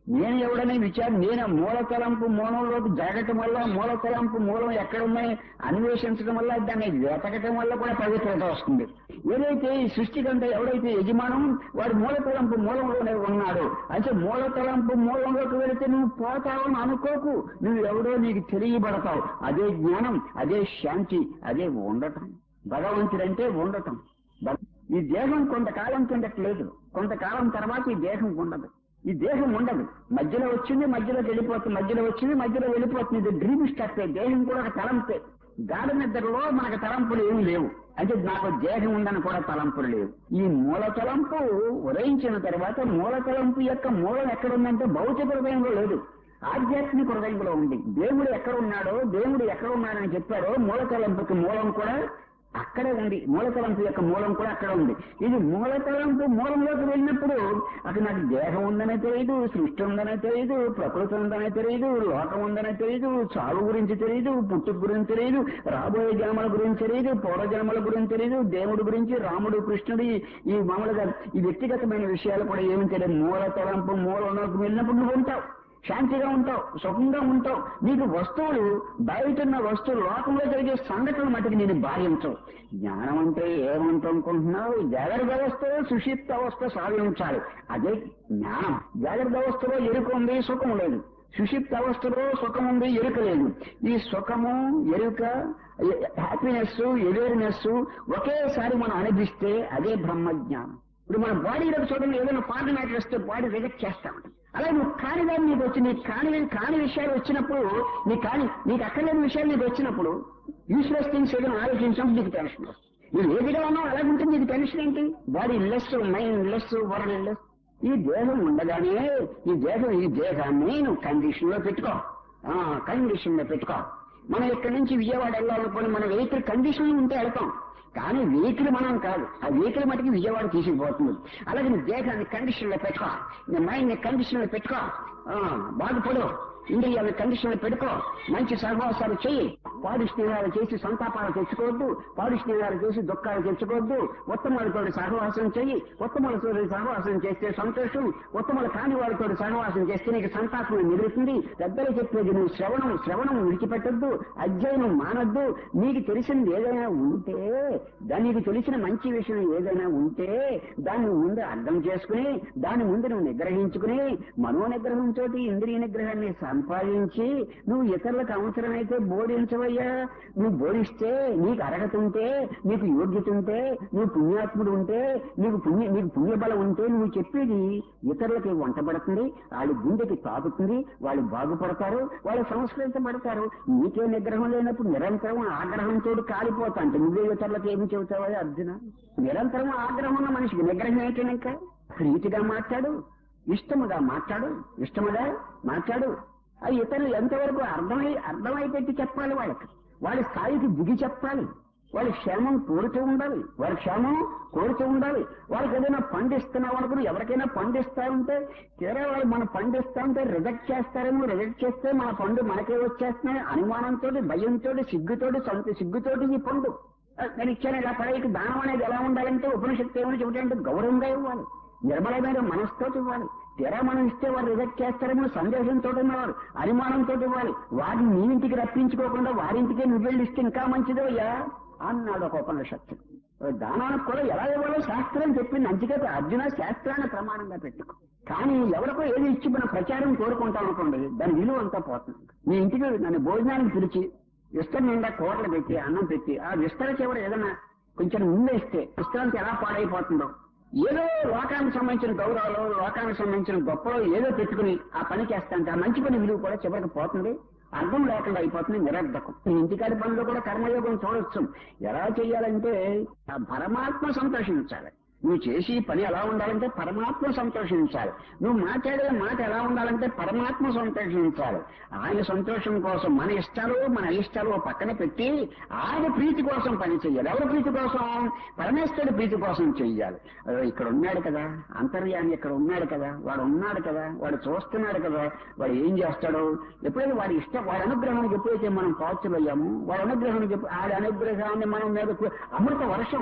నేను ఎవడనే విచారం నేను మూల తలంపు మూలంలోకి జరగటం వల్ల మూల తలంపు మూలం ఎక్కడున్నాయి అన్వేషించడం వల్ల దాన్ని వెతకటం వల్ల కూడా పవిత్రత వస్తుంది ఏదైతే ఈ సృష్టికంతా ఎవడైతే యజమానం వాడు మూల తలంపు మూలంలోనే ఉన్నాడు అంటే మూల తలంపు మూలంలోకి వెళితే నువ్వు పోతావని అనుకోకు నువ్వు ఎవడో నీకు తెలియబడతావు అదే జ్ఞానం అదే శాంతి అదే ఉండటం భగవంతుడంటే ఉండటం భగ- ఈ దేహం కొంతకాలం కిందట లేదు కొంతకాలం తర్వాత ఈ దేహం ఉండదు ఈ దేహం ఉండదు మధ్యలో వచ్చింది మధ్యలోకి వెళ్ళిపోతుంది మధ్యలో వచ్చింది మధ్యలో వెళ్ళిపోతుంది ఇది డ్రీమ్ స్టఫే దేహం కూడా ఒక తలంపే గాఢ నిద్రలో మనకు తలంపులు ఏమి లేవు అంటే నాకు దేహం ఉందని కూడా తలంపులు లేవు ఈ మూల తలంపు ఉదయించిన తర్వాత మూల తలంపు యొక్క మూలం ఎక్కడ ఉందంటే భౌతిక హృదయంలో లేదు ఆధ్యాత్మిక హృదయంలో ఉంది దేవుడు ఎక్కడ ఉన్నాడో దేవుడు ఎక్కడ ఉన్నాడని చెప్పారో మూల తలంపుకి మూలం కూడా అక్కడే ఉంది మూలతలంపు యొక్క మూలం కూడా అక్కడ ఉంది ఇది మూలతలంపు మూలంలోకి వెళ్ళినప్పుడు అక్కడ నాకు దేహం ఉందనే తెలియదు సృష్టి ఉందనే తెలియదు ప్రకృతి ఉందనే తెలియదు లోకం ఉందనే తెలియదు చావు గురించి తెలియదు పుట్టుక గురించి తెలియదు రాబోయే జన్మల గురించి తెలియదు పూర్వ జన్మల గురించి తెలియదు దేవుడి గురించి రాముడు కృష్ణుడు ఈ- ఈ మామూలుగా ఈ వ్యక్తిగతమైన విషయాలు కూడా ఏమి తెలియదు మూలతలంపు మూలంలోకి వెళ్ళినప్పుడు నువ్వు ఉంటావు శాంతిగా ఉంటావు సుఖంగా ఉంటావు నీకు వస్తువులు బయట ఉన్న వస్తువులు లోకంలో జరిగే సంఘటనలు మటుకు నేను భావించవు జ్ఞానం అంటే ఏమంటావు అనుకుంటున్నావు జాగ్రత్త అవస్థలో సుషిప్త అవస్థ సాధించాలి అదే జ్ఞానం జాగ్రత్త అవస్థలో ఎరుక ఉంది సుఖం లేదు సుషిప్త అవస్థలో సుఖం ఉంది ఎరుక లేదు ఈ సుఖము ఎరుక హ్యాపీనెస్ అవేర్నెస్ ఒకేసారి మనం అనిపిస్తే అదే బ్రహ్మజ్ఞానం ఇప్పుడు మన బాడీలోకి చూడండి ఏదైనా పాట మ్యాటర్ వస్తే బాడీ రిజెక్ట్ చేస్తా ఉంటుంది అలాగే నువ్వు కాని దాన్ని నీకు వచ్చి నీకు కాని కాని విషయాలు వచ్చినప్పుడు నీ కాని నీకు అక్కర్లేని విషయాలు నీకు వచ్చినప్పుడు యూస్లెస్ థింగ్స్ ఏదైనా ఆలోచించినప్పుడు నీకు టెన్షన్ వస్తుంది నువ్వు ఏదిగా ఉన్నావు అలాగే ఉంటుంది నీకు టెన్షన్ ఏంటి body less mind less world less ఈ దేహం ఉండగానే ఈ దేహం ఈ దేహాన్ని నువ్వు కండిషన్ లో పెట్టుకో ఆ కండిషన్ లో పెట్టుకో మనం ఇక్కడి నుంచి విజయవాడ వెళ్ళాలనుకోని మన వెహికల్ కండిషన్ ఉంటే వెళ్తాం కానీ వెహికల్ మనం కాదు ఆ వెహికల్ మటుకు విజయవాడ తీసుకుపోతుంది అలాగే నీ దేహాన్ని కండిషన్ లో పెట్టుకో నీ మైండ్ ని కండిషన్ లో పెట్టుకో ఆ, బాగుపడు ఇంద్రియాల కండిషన్ లో పెట్టుకో మంచి సహవాసాలు చెయ్యి పాడు స్నేహాలు చేసి సంతాపాలు తెచ్చుకోవద్దు పాడు స్నేహాలు చేసి దుఃఖాలు తెచ్చుకోవద్దు ఉత్తమాలతో సహవాసం చెయ్యి ఉత్తమాలతో సహవాసం చేస్తే సంతోషం ఉత్తమాలు కాని వారితో సహవాసం చేస్తే నీకు సంతాపం మిగులుతుంది పెద్దలు చెప్పేది నువ్వు శ్రవణం శ్రవణం విడిచిపెట్టద్దు అధ్యయనం మానద్దు నీకు తెలిసింది ఏదైనా ఉంటే దానికి నీకు తెలిసిన మంచి విషయం ఏదైనా ఉంటే దాన్ని ముందు అర్థం చేసుకుని దాని ముందు నువ్వు నిగ్రహించుకుని మనో నిగ్రహంతో ఇంద్రియ నిగ్రహాన్ని సంపాదించి నువ్వు ఇతరులకు అవసరమైతే బోధించవయ్యా నువ్వు బోధిస్తే నీకు అర్హత ఉంటే నీకు యోగ్యత ఉంటే నువ్వు పుణ్యాత్ముడు ఉంటే నీకు పుణ్య నీకు పుణ్యబలం ఉంటే నువ్వు చెప్పేది ఇతరులకి వంట పడుతుంది వాళ్ళ గుండెకి తాకుతుంది వాళ్ళు బాగుపడతారు వాళ్ళు సంస్కరించబడతారు నీకే నిగ్రహం లేనప్పుడు నిరంతరం ఆగ్రహంతో కాలిపోతా అంటే నువ్వే ఇతరులకు ఏమి చెబుతావా అర్జున నిరంతరం ఆగ్రహం ఉన్న మనిషికి నిగ్రహం ఏంటి ఇంకా ప్రీతిగా మాట్లాడు ఇష్టముగా మాట్లాడు ఇష్టముగా మాట్లాడు అది ఇతరులు ఎంతవరకు అర్థమై అర్థమైపెట్టి చెప్పాలి వాళ్ళకి వాళ్ళ స్థాయికి దిగి చెప్పాలి వాళ్ళ క్షేమం కోరుతూ ఉండాలి వాళ్ళ క్షేమం కోరుతూ ఉండాలి వాళ్ళకి ఏదైనా పండిస్తున్నాం అనుకుని ఎవరికైనా పండిస్తా ఉంటే తీరా వాళ్ళు మనం పండిస్తా ఉంటే రిజెక్ట్ చేస్తారేమో రిజెక్ట్ చేస్తే మన పండు మనకే వచ్చేస్తున్నాయి అనుమానంతో భయంతో సిగ్గుతోటి సొంత సిగ్గుతోటి ఈ పండు ఆ, నేను ఇచ్చాను ఇలా పడేకి దానం అనేది ఎలా ఉండాలంటే ఉపనిషత్తు ఏమని చెబుతాయంటే గౌరవంగా ఇవ్వాలి నిర్మలమైన మనసుతోటి ఇవ్వాలి తీరా మనం ఇస్తే వారు రిజెక్ట్ చేస్తారేమో సందేశంతో ఉన్నవారు అనుమానంతో ఇవ్వాలి వారిని నీ ఇంటికి రప్పించుకోకుండా వారింటికే నువ్వు వెళ్ళి ఇస్తే ఇంకా మంచిదయ్యా అన్నాడు ఒక ఉపనిషత్తు దానానికి కూడా ఎలా ఇవ్వాలో శాస్త్రం చెప్పింది అంతేకాదు అర్జున శాస్త్రాన్ని ప్రమాణంగా పెట్టుకో కానీ ఎవరికో ఏది ఇచ్చి మనం ప్రచారం కోరుకుంటాం అనుకోండి దాని విలువ అంతా పోతుంది మీ ఇంటికి నన్ను భోజనానికి పిలిచి విస్తర నిండా కూరలు పెట్టి అన్నం పెట్టి ఆ విస్తర చివర ఏదైనా కొంచెం ముందేస్తే విస్తరానికి ఎలా పాడైపోతుందో ఏదో లోకానికి సంబంధించిన గౌరవాలు లోకానికి సంబంధించిన గొప్పలో ఏదో పెట్టుకుని ఆ పని చేస్తాంటే ఆ మంచి పని విలువ కూడా చివరికి పోతుంది అర్థం లేకుండా అయిపోతుంది నిరర్ధకం ఈ ఇంటికాడి పనులు కూడా కర్మయోగం చూడొచ్చు ఎలా చేయాలంటే ఆ పరమాత్మ సంతోషించాలి నువ్వు చేసి పని ఎలా ఉండాలంటే పరమాత్మ సంతోషించాలి నువ్వు మాట్లాడే మాట ఎలా ఉండాలంటే పరమాత్మ సంతోషించాలి ఆయన సంతోషం కోసం మన ఇష్టాలు మన ఇష్టాలు ఓ పక్కన పెట్టి ఆయన ప్రీతి కోసం పని చెయ్యాలి ఎవరి ప్రీతి కోసం పరమేశ్వరుడి ప్రీతి కోసం చెయ్యాలి అయ్యో, ఇక్కడ ఉన్నాడు కదా అంతర్యామి ఇక్కడ ఉన్నాడు కదా వాడు ఉన్నాడు కదా వాడు చూస్తున్నాడు కదా వాడు ఏం చేస్తాడు ఎప్పుడైతే వాడి ఇష్టం వాడి అనుగ్రహానికి ఎప్పుడైతే మనం పాచులయ్యాము వాడి అనుగ్రహానికి ఎప్పు- ఆడి అనుగ్రహాన్ని మనం మీద కు- అమృత వర్షం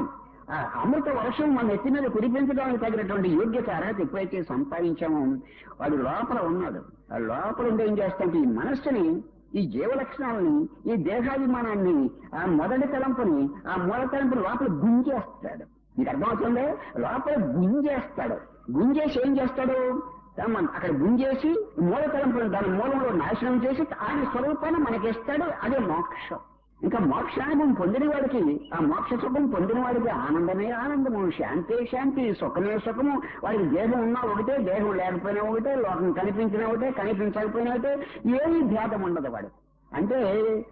ఆ అమృత వర్షం మన ఎత్తి మీద కురిపించడానికి తగినటువంటి యోగ్యత అర్హత ఎప్పుడైతే సంపాదించామో వాడు లోపల ఉన్నాడు ఆ లోపల ఉండి ఏం చేస్తాంటే ఈ మనస్సుని ఈ జీవ లక్షణాలని ఈ దేహాభిమానాన్ని ఆ మొదటి తలంపుని ఆ మూల తలంపు లోపల గుంజేస్తాడు మీకు అర్థమవుతుందే లోపల గుంజేస్తాడు గుంజేసి ఏం చేస్తాడు మన అక్కడ గుంజేసి మూల తలంపుని దాని మూలంలో నాశనం చేసి ఆయన స్వరూపాన్ని మనకిస్తాడు అదే మోక్షం ఇంకా మోక్షానుభవం పొందిన వాడికి ఆ మోక్ష సుఖం పొందిన వాడికి ఆనందమే ఆనందము శాంతే శాంతి సుఖమే సుఖము వాడికి దేహం ఉన్నా ఒకటే దేహం లేకపోయినా ఒకటే లోకం కనిపించినా ఒకటే కనిపించకపోయినా ఒకటే ఏమీ భేదం ఉండదు వాడు అంటే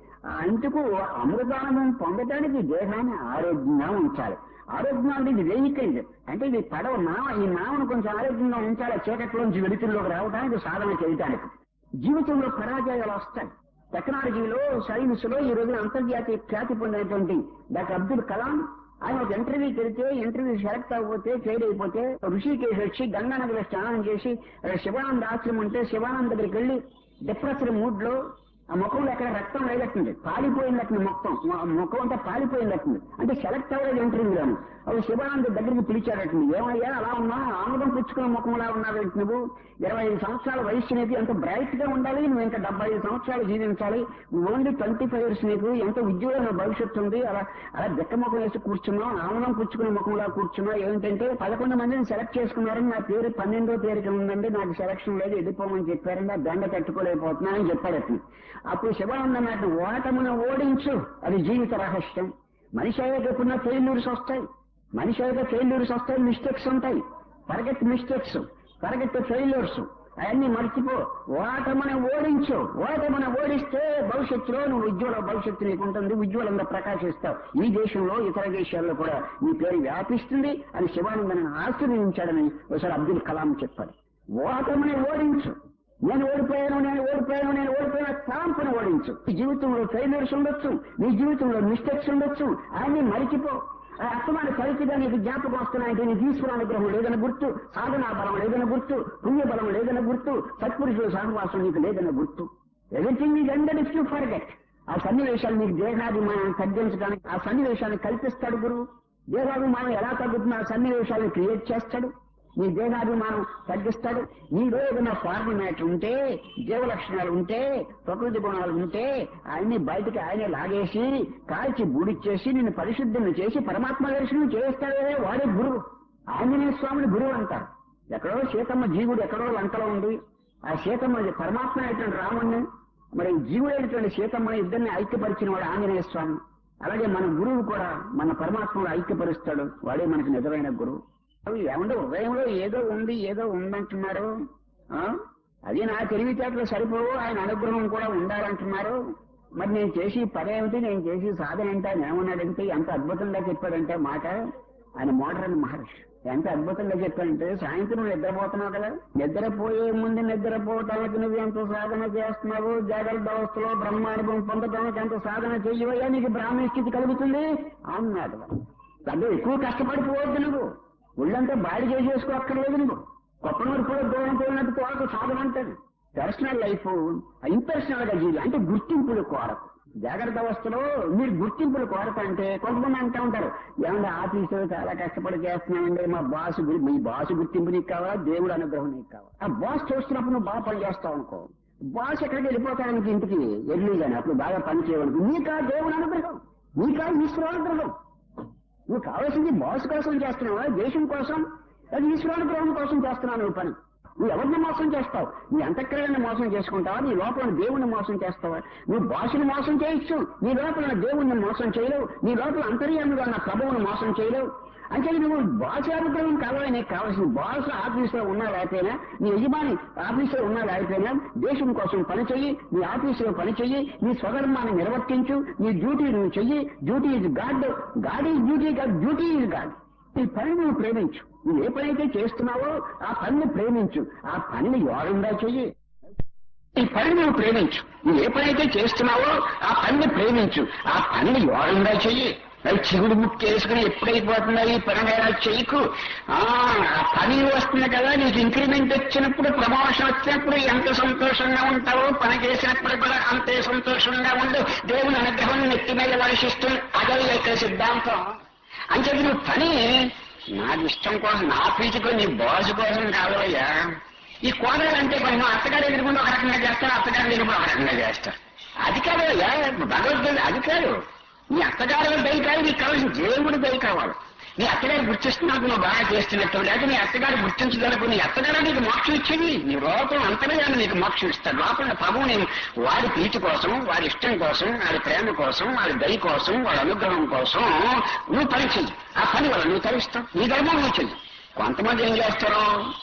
అందుకు అమృతానుభవం పొందడానికి దేహాన్ని ఆరోగ్యంగా ఉంచాలి ఆరోగ్యం అంటే ఇది వెహికల్ అంటే ఇది పడవ నావ ఈ నావను కొంచెం ఆరోగ్యంగా ఉంచాలి చీకట్లోంచి వెలుతుల్లోకి రావడానికి సాధన చేయడానికి జీవితంలో పరాజయాలు వస్తాయి టెక్నాలజీలో సైన్స్ లో ఈ రోజున అంతర్జాతీయ ఖ్యాతి పొందినటువంటి డాక్టర్ అబ్దుల్ కలాం ఆయన ఒక ఇంటర్వ్యూకి వెళ్తే ఇంటర్వ్యూ సెలెక్ట్ అవ్వకపోతే ఫెయిల్ అయిపోతే ఋషికేశ్ వచ్చి గంగా నదిలో స్నానం చేసి అక్కడ శివానంద ఆశ్రమం ఉంటే శివానంద దగ్గరికి వెళ్ళి డిప్రెషన్ మూడ్ లో ఆ ముఖంలో ఎక్కడ రక్తం లేదట్టుంది పాలిపోయిందట్టుంది మొత్తం ఆ ముఖం అంతా పాలిపోయిందట్టుంది అంటే సెలెక్ట్ అవ్వలేదు ఇంటర్వ్యూలోను అప్పుడు శివానంద దగ్గరికి పిలిచాడటండి ఏమయ్యా అలా ఉన్నా ఆముదం పుచ్చుకున్న ముఖంలా ఉన్నావేంటి నువ్వు ఇరవై ఐదు సంవత్సరాల వయసు నీకు ఎంత బ్రైట్ గా ఉండాలి నువ్వు ఇంకా డెబ్బై ఐదు సంవత్సరాలు జీవించాలి ఓన్లీ ట్వంటీ ఫైవ్ ఇయర్స్ నీకు ఎంత ఉద్యోగంలో భవిష్యత్తు ఉంది అలా అలా బెక్క ముఖం వేసి కూర్చున్నావు ఆముదం పుచ్చుకున్న ముఖంలా కూర్చున్నావు ఏంటంటే పదకొండు మందిని సెలెక్ట్ చేసుకున్నారని నా పేరు పన్నెండో పేరుకి ఉందండి నాకు సెలక్షన్ లేదు వెళ్ళిపోమని చెప్పారండి ఆ దండ తట్టుకోలేకపోతున్నానని చెప్పాడట అప్పుడు శివానంద నాటి ఓటమును ఓడించు అది జీవిత రహస్యం మనిషి అయ్యాక ఎప్పుడున్నా ఫెయిల్యూర్స్ వస్తాయి మనిషి అయ్యాక ఫెయిల్యూర్స్ వస్తాయి మిస్టేక్స్ ఉంటాయి పరగెట్ మిస్టేక్స్ పరగెట్ ఫెయిల్యూర్స్ అవన్నీ మర్చిపో ఓటమని ఓడించు ఓటమని ఓడిస్తే భవిష్యత్తులో నువ్వు ఉజ్వల భవిష్యత్తు నీకు ఉంటుంది ఉజ్వలంగా ప్రకాశిస్తావు ఈ దేశంలో ఇతర దేశాల్లో కూడా నీ పేరు వ్యాపిస్తుంది అని శివానందని ఆశీర్వదించాడని ఒకసారి అబ్దుల్ కలాం చెప్పాడు ఓటమని ఓడించు నేను ఓడిపోయాను నేను ఓడిపోయాను నేను ఓడిపోయిన తలంపుని ఓడించు నీ జీవితంలో ఫెయిల్యూర్స్ ఉండొచ్చు నీ జీవితంలో మిస్టేక్స్ ఉండొచ్చు అన్ని మరిచిపో ఆ అర్థమైన సరిగ్గా నీకు జ్ఞాపకం వస్తున్నాయంటే నీకు ఈశ్వర అనుగ్రహం లేదని గుర్తు సాధనా బలం లేదని గుర్తు పుణ్య బలం లేదని గుర్తు సత్పురుషుల సహవాసం నీకు లేదని గుర్తు everything is under if you forget ఆ సన్నివేశాలు నీకు దేహాభిమానం తగ్గించడానికి ఆ సన్నివేశాన్ని కల్పిస్తాడు గురువు దేహాభిమానం ఎలా తగ్గుతుందో ఆ సన్నివేశాలను క్రియేట్ చేస్తాడు నీ దేహాభిమానం తగ్గిస్తాడు నీలో ఏదైనా ఫార్ములేట్ ఉంటే జీవ లక్షణాలు ఉంటే ప్రకృతి గుణాలు ఉంటే ఆయన్ని బయటకి ఆయనే లాగేసి కాల్చి బూడిచ్చేసి నిన్ను పరిశుద్ధిని చేసి పరమాత్మ దర్శనం చేస్తాడే వాడే గురువు ఆంజనేయ స్వామిని గురువు అంటారు ఎక్కడో సీతమ్మ జీవుడు ఎక్కడో లంకలో ఉంది ఆ సీతమ్మ పరమాత్మ అయినటువంటి రాముణ్ణి మరి జీవుడైనటువంటి సీతమ్మని ఇద్దరిని ఐక్యపరిచిన వాడు ఆంజనేయ స్వామి అలాగే మన గురువు కూడా మన పరమాత్మను ఐక్యపరుస్తాడు వాడే మనకి నిజమైన గురువు అవి ఏమంటే హృదయంలో ఏదో ఉంది ఏదో ఉందంటున్నారు ఆ? అది నా తెలివితేటలు సరిపోవు ఆయన అనుగ్రహం కూడా ఉండాలంటున్నారు మరి నేను చేసి పనేమిటి నేను చేసి సాధన అంటే ఆయన ఏమన్నాడంటే ఎంత అద్భుతంగా చెప్పాడంటే మాట ఆయన మోడరన్ మహర్షి ఎంత అద్భుతంగా చెప్పాడంటే సాయంత్రం నిద్రపోతున్నావు కదా నిద్రపోయే ముందు నిద్రపోవటానికి నువ్వు ఎంత సాధన చేస్తున్నావు జాగ్రత్త అవస్థలో బ్రహ్మానుభవం పొందడానికి ఎంత సాధన చెయ్యవయ్యా నీకు బ్రాహ్మణ స్థితి కలుగుతుంది అన్నాడు అంటే ఎక్కువ కష్టపడిపోవద్దు నువ్వు ఒళ్ళంతా బాడీ చేసేసుకో అక్కర్లేదు నువ్వు కొప్పనూరు కూడా దూరం పోయినట్టు కోరకు సాధన అంటాడు పర్సనల్ లైఫ్ ఇంపర్సనల్ గా జీవి అంటే గుర్తింపులు కోరకు జాగ్రత్త అవస్థలో మీరు గుర్తింపులు కోరత అంటే కొంతమంది అంటూ ఉంటారు ఏమన్నా ఆఫీసులో చాలా కష్టపడి చేస్తున్నామండి మా బాస్ గురి మీ బాస్ గుర్తింపు నీకు కావాలా దేవుడు అనుగ్రహం నీకు కావాలా ఆ బాస్ చూస్తున్నప్పుడు నువ్వు బాగా పని చేస్తావు అనుకో బాస్ ఎక్కడికి వెళ్ళిపోతాడు నీకు ఇంటికి ఎర్లీగానే అప్పుడు బాగా పని చేయడానికి నీకా దేవుడు అనుగ్రహం నీకా ఈశ్వర అనుగ్రహం నువ్వు కావాల్సింది బాస్ కోసం చేస్తున్నావా దేశం కోసం అది ఈశ్వరానుగ్రహం కోసం చేస్తున్నావు నువ్వు పని నువ్వు ఎవరిని మోసం చేస్తావు నీ అంతఃకరణని మోసం చేసుకుంటావా నీ లోపల ఉన్న దేవుణ్ణి మోసం చేస్తావా నువ్వు బాసుని మోసం చేయొచ్చు నీ లోపల ఉన్న దేవుణ్ణి మోసం చేయలేవు నీ లోపల అంతర్యామిగా ఉన్న ప్రభువుని మోసం చేయలేవు అంటే నువ్వు బాస్ అనుగ్రహం కావాలి నీకు కావాల్సింది బాస్ ఆఫీసులో ఉన్నా లేకపోయినా నీ యజమాని ఆఫీసులో ఉన్నా లేకపోయినా దేశం కోసం పని చెయ్యి నీ ఆఫీసులో పని చెయ్యి నీ స్వధర్మాన్ని నిర్వర్తించు నీ డ్యూటీ నువ్వు చెయ్యి duty is God God is duty God duty is God ఈ పని నువ్వు ప్రేమించు నువ్వు ఏ పని అయితే చేస్తున్నావో ఆ పనిని ప్రేమించు ఆ పనిని యోగంగా చెయ్యి ఈ పని నువ్వు ప్రేమించు నువ్వు ఏ పని అయితే చేస్తున్నావో ఆ పనిని ప్రేమించు ఆ పనిని యోగంగా చెయ్యి అది చిగుడు ముక్కు వేసుకుని ఎప్పుడైపోతుందా ఈ పని నేరా చెయ్యకు ఆ ఆ పని వస్తుంది కదా నీకు ఇంక్రిమెంట్ వచ్చినప్పుడు ప్రమోషన్ వచ్చినప్పుడు ఎంత సంతోషంగా ఉంటావో పని చేసినప్పుడు కూడా అంతే సంతోషంగా ఉండు దేవుని అనుగ్రహం నెత్తి మీద వర్షిస్తుంది అదే యొక్క సిద్ధాంతం అంటే నువ్వు పని నాకు ఇష్టం కోసం నా ప్రీతి కోసం నీ బాసు కోసం కాదయ్యా ఈ కోడలు అంటే కొంచెం అత్తగారు ఎదురుకుండా ఒక రకంగా చేస్తారు అత్తగారు ఎదురుకుండా ఒక రకంగా చేస్తారు అది కాదయ్యా భగవద్గీత అది కాదు నీ అత్తగారు దయ కాదు నీకు కావాల్సిన దేవుడి దయ కావాలి నీ అత్తగారు గుర్తిస్తున్నట్టు నువ్వు బాగా చేస్తున్నట్టు లేకపోతే నీ అత్తగారు గుర్తించగలకు నీ అత్తగారు నీకు మోక్షం ఇచ్చేది నీ లోపల అంతర్యాన్ని నీకు మోక్షం ఇస్తాడు లోపల ప్రభువు నేను వారి ప్రీతి కోసం వారి ఇష్టం కోసం వారి ప్రేమ కోసం వారి దయ కోసం వారి అనుగ్రహం కోసం నువ్వు పని చెయ్యి ఆ పని వల్ల నువ్వు తరిస్తావు నీ ధర్మం నువ్వు చెయ్యి కొంతమంది ఏం చేస్తారో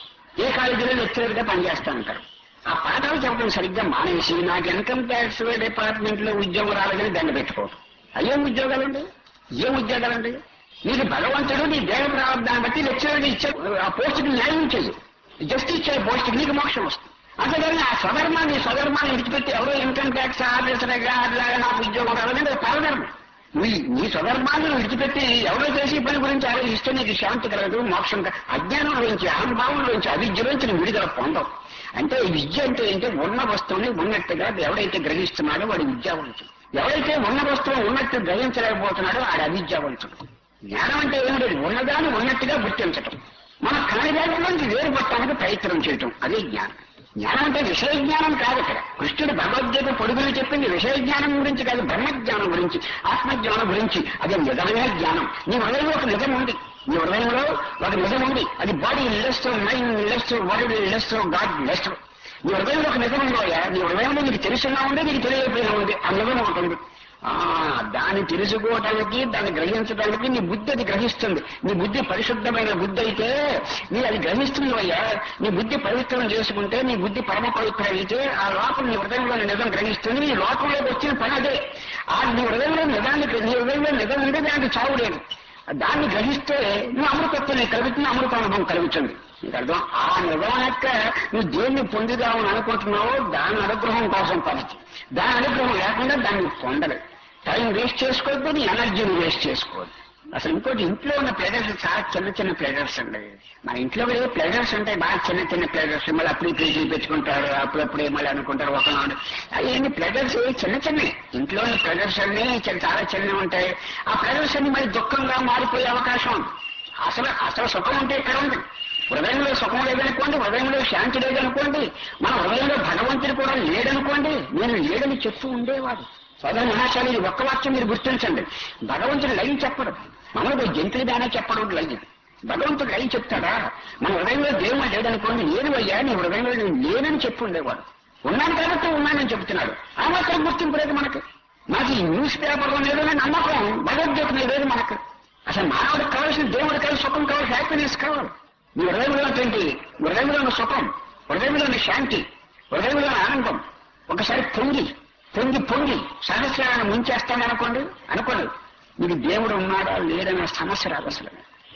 ఏ కాలేజీలో లెక్చరర్గా పనిచేస్తా ఉంటారు ఆ పాఠాలు చెప్పడం సరిగ్గా మానేసి నాకు ఇన్కమ్ ట్యాక్స్ డిపార్ట్మెంట్ లో ఉద్యోగం రాలేదని దండ పెట్టుకోవడం అయ్యేం ఉద్యోగాలండి ఏం ఉద్యోగాలండి నీకు భగవంతుడు నీ దేవ ప్రారంభాన్ని బట్టి లెక్చరర్ ఇచ్చే ఆ పోస్టుకి న్యాయం చెయ్యి జస్ట్ ఇచ్చే పోస్టుకి నీకు మోక్షం వస్తుంది అంతేగాని ఆ స్వధర్మాన్ని స్వధర్మాన్ని విడిచిపెట్టి ఎవరో ఇన్కమ్ ట్యాక్స్ ఆఫీసర్గా అట్లాగా నాకు ఉద్యోగం రావాలంటే అది పరధర్మం నీ నీ స్వధర్మాన్ని విడిచిపెట్టి ఎవరో చేసే పని గురించి ఆలోచిస్తే నీకు శాంతి కలగదు మోక్షం కలగదు. అజ్ఞానం గురించి అహంభావం గురించి అవిద్య నుంచి నువ్వు విడుదల పొందవు అంటే ఈ విద్య అంటే ఏంటి ఉన్న వస్తువుని ఉన్నట్టుగా ఎవడైతే గ్రహిస్తున్నాడో వాడు విద్యావంతుడు ఎవరైతే ఉన్న వస్తువు ఉన్నట్టు గ్రహించలేకపోతున్నాడో ఆడు అవిద్యావంతుడు జ్ఞానం అంటే ఏం లేదు ఉన్నదాన్ని ఉన్నట్టుగా గుర్తించటం మన కానిదాంట్లోంచి వేరుపడటానికి ప్రయత్నం చేయటం అదే జ్ఞానం జ్ఞానం అంటే విషయ జ్ఞానం కాదు ఇక్కడ కృష్ణుడు భగవద్గీత పొడుగులు చెప్పింది విషయ జ్ఞానం గురించి కాదు బ్రహ్మజ్ఞానం గురించి ఆత్మజ్ఞానం గురించి అదే నిజమైన జ్ఞానం నీ హృదయంలో ఒక నిజం ఉంది నీ హృదయంలో ఒక నిజం ఉంది అది body less mind less world less God less నీ హృదయంలో ఒక నిజం ఉందోయా నీ హృదయంలో నీకు తెలుసున్నా ఉంది నీకు తెలియకపోయినా ఉంది ఆ నిజం ఒకటి ఉంది ఆ దాన్ని తెలుసుకోవటానికి దాన్ని గ్రహించడానికి నీ బుద్ధి అది గ్రహిస్తుంది నీ బుద్ధి పరిశుద్ధమైన బుద్ధి అయితే నీ అది గ్రహిస్తుంది అయ్యా నీ బుద్ధి పవిత్రం చేసుకుంటే నీ బుద్ధి పరమ పవిత్రం అయితే ఆ లోపల నీ హృదయంలో నిజం గ్రహిస్తుంది నీ లోకంలోకి వచ్చిన పని అదే ఆ నీ హృదయంలో నిజాన్ని నీ హృదయంలో నిజం ఉంటే దానికి చావు లేదు దాన్ని గ్రహిస్తే నువ్వు అమృతత్వం నీకు కలుగుతుంది అమృత అనుభవం కలుగుతుంది నీకు అర్థం ఆ నిజం యొక్క నువ్వు దేన్ని పొందుదామని అనుకుంటున్నావో దాని అనుగ్రహం కోసం పరిస్థితి దాని అనుగ్రహం లేకుండా దాన్ని పొందలేదు టైం వేస్ట్ చేసుకోవద్దు నీ ఎనర్జీని వేస్ట్ చేసుకోవద్దు అసలు ఇంకోటి ఇంట్లో ఉన్న ప్లెజర్స్ చాలా చిన్న చిన్న ప్లెజర్స్ అండి మన ఇంట్లో కూడా ప్లెజర్స్ ఉంటాయి బాగా చిన్న చిన్న ప్లెజర్స్ మళ్ళీ అప్పుడు పేజీలు పెట్టుకుంటారు అప్పుడప్పుడు మళ్ళీ అనుకుంటారు ఒకనాడు అవన్నీ ప్లెజర్స్ చిన్న చిన్నవి ఇంట్లో ఉన్న ప్లెజర్స్ అన్ని చిన్న- చాలా చిన్నవి ఉంటాయి ఆ ప్లెజర్స్ అన్ని మరి దుఃఖంగా మారిపోయే అవకాశం ఉంది అసలు అసలు సుఖం ఉంటే ఇక్కడ ఉంది హృదయంలో సుఖం లేదనుకోండి హృదయంలో శాంతి లేదనుకోండి మన హృదయంలో భగవంతుడు కూడా లేడనుకోండి నేను లేడని చెప్తూ ఉండేవాడు సోదర మహాశాలి ఇది ఒక్క వాక్యం మీరు గుర్తించండి భగవంతుడు లైన్ చెప్పడు మనకు జంతువుదానే చెప్పడం లైన్ భగవంతుడు లైన్ చెప్తాడా మన హృదయంలో దేవుడు లేడనుకోండి నేను అయ్యా నీ హృదయంలో నేను లేనని చెప్పి ఉండేవాడు ఉన్నాను కాబట్టి ఉన్నానని చెప్తున్నాడు ఆ మాత్రం గుర్తింపు లేదు మనకి మనకి ఈ న్యూస్ పేపర్లో లేదనే నమ్మకం భగవద్గీత మీద లేదు మనకు అసలు మానవుడికి కావాల్సిన దేవుడికి కావాలి సుఖం కావాలి హ్యాపీనెస్ కావాలి నీ హృదయంలో ఉన్నటువంటి హృదయంలో ఉన్న సుఖం హృదయంలో ఉన్న శాంతి హృదయంలో ఉన్న ఆనందం ఒకసారి పొంగి పొంగి పొంగి సహస్రాలను ముంచేస్తాననుకోండి అనుకోండి మీకు దేవుడు ఉన్నాడా లేదనే సమస్య రాదు అసలు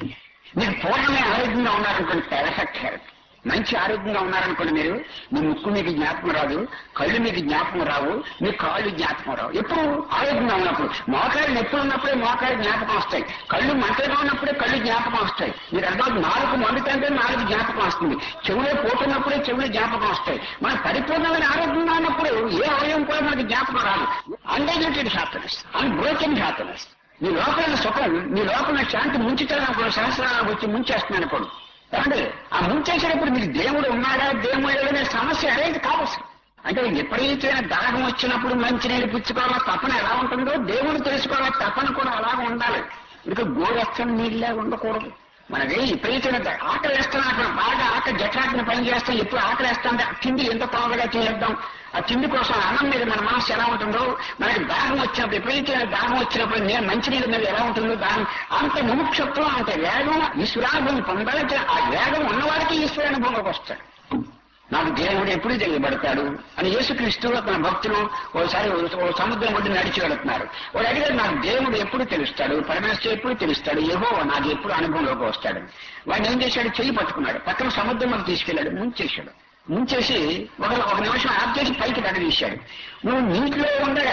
మీరు పూర్ణమైన ఆరోగ్యంగా ఉన్నారనుకోండి పెర్ఫెక్ట్ హెల్త్ మంచి ఆరోగ్యంగా ఉన్నారనుకోండి మీరు మీ ముక్కు మీకు జ్ఞాపకం రాదు కళ్ళు మీకు జ్ఞాపకం రావు మీ కాళ్ళు జ్ఞాపకం రావు ఎప్పుడు ఆరోగ్యంగా ఉన్నప్పుడు మోకాళ్ళు నొప్పులు ఉన్నప్పుడే మోకాళ్ళు జ్ఞాపకం వస్తాయి కళ్ళు మంటగా ఉన్నప్పుడే కళ్ళు జ్ఞాపకం వస్తాయి మీరు అర్థం నాలుగు మండుతంటే నాలుగు జ్ఞాపకం వస్తుంది చెవులే పోతున్నప్పుడే చెవులు జ్ఞాపకం వస్తాయి మన పరిపూర్ణమైన ఆరోగ్యంగా ఉన్నప్పుడు ఏ అవయవం కూడా మనకి జ్ఞాపకం రాదు అన్డైజెటెడ్ హ్యాపీనెస్ అన్బ్రోకెన్ హ్యాపీనెస్ మీ లోపల సుఖం మీ లోపల శాంతి ముంచుతాను సహస్రాలకు వచ్చి ముంచేస్తున్నాను అనుకోండి ఏమండి ఆ ముంచేసేటప్పుడు మీకు దేవుడు ఉన్నాడా దేవుడు లేదనే సమస్య అనేది కావచ్చు అంటే ఎప్పుడైతే దాహం వచ్చినప్పుడు మంచినీళ్ళు పుచ్చుకోవాలో తపన ఎలా ఉంటుందో దేవుడు తెలుసుకోవాలో తపన కూడా అలాగే ఉండాలి ఇంకా గోరెచ్చని నీళ్ళే ఉండకూడదు మనకి విపరీతమైన ద- ఆకలి వేస్తాం అక్కడ బాగా ఆకలి జఠరాగ్ని పని చేస్తాం ఎప్పుడు ఆకలి వేస్తాం ఆ తిండి ఎంత తొందరగా చేద్దాం ఆ తిండి కోసం అన్నం మీద మన మనసు ఎలా ఉంటుందో మనకి దాహం వచ్చినప్పుడు విపరీతమైన దాహం వచ్చినప్పుడు నేను మంచినీళ్ళ మీద ఎలా ఉంటుందో దాహం అంత ముముక్షత్వం అంత వేగం ఈశ్వరానుభవం పొందాలంటే ఆ వేగం ఉన్నవాడికి ఈశ్వరానుభవంలోకి వస్తాడు నాకు దేవుడు ఎప్పుడు తెలియబడతాడు అని యేసుక్రీస్తు తన భక్తులు ఓసారి ఓ సముద్రం ఒడ్డు నడిచి వెళుతున్నారు వాడు అడిగారు నాకు దేవుడు ఎప్పుడు తెలుస్తాడు పరమేశ్వరుడు ఎప్పుడు తెలుస్తాడు ఏహో నాకు ఎప్పుడు అనుభవంలోకి వస్తాడు వాడిని ఏం చేశాడు చెయ్యి పట్టుకున్నాడు పక్కన సముద్రంలోకి తీసుకెళ్ళాడు ముంచేశాడు ముంచేసి ఒక ఒక నిమిషం ఆఫ్ చేసి పైకి తగదీశాడు నువ్వు నీటిలో ఉండగా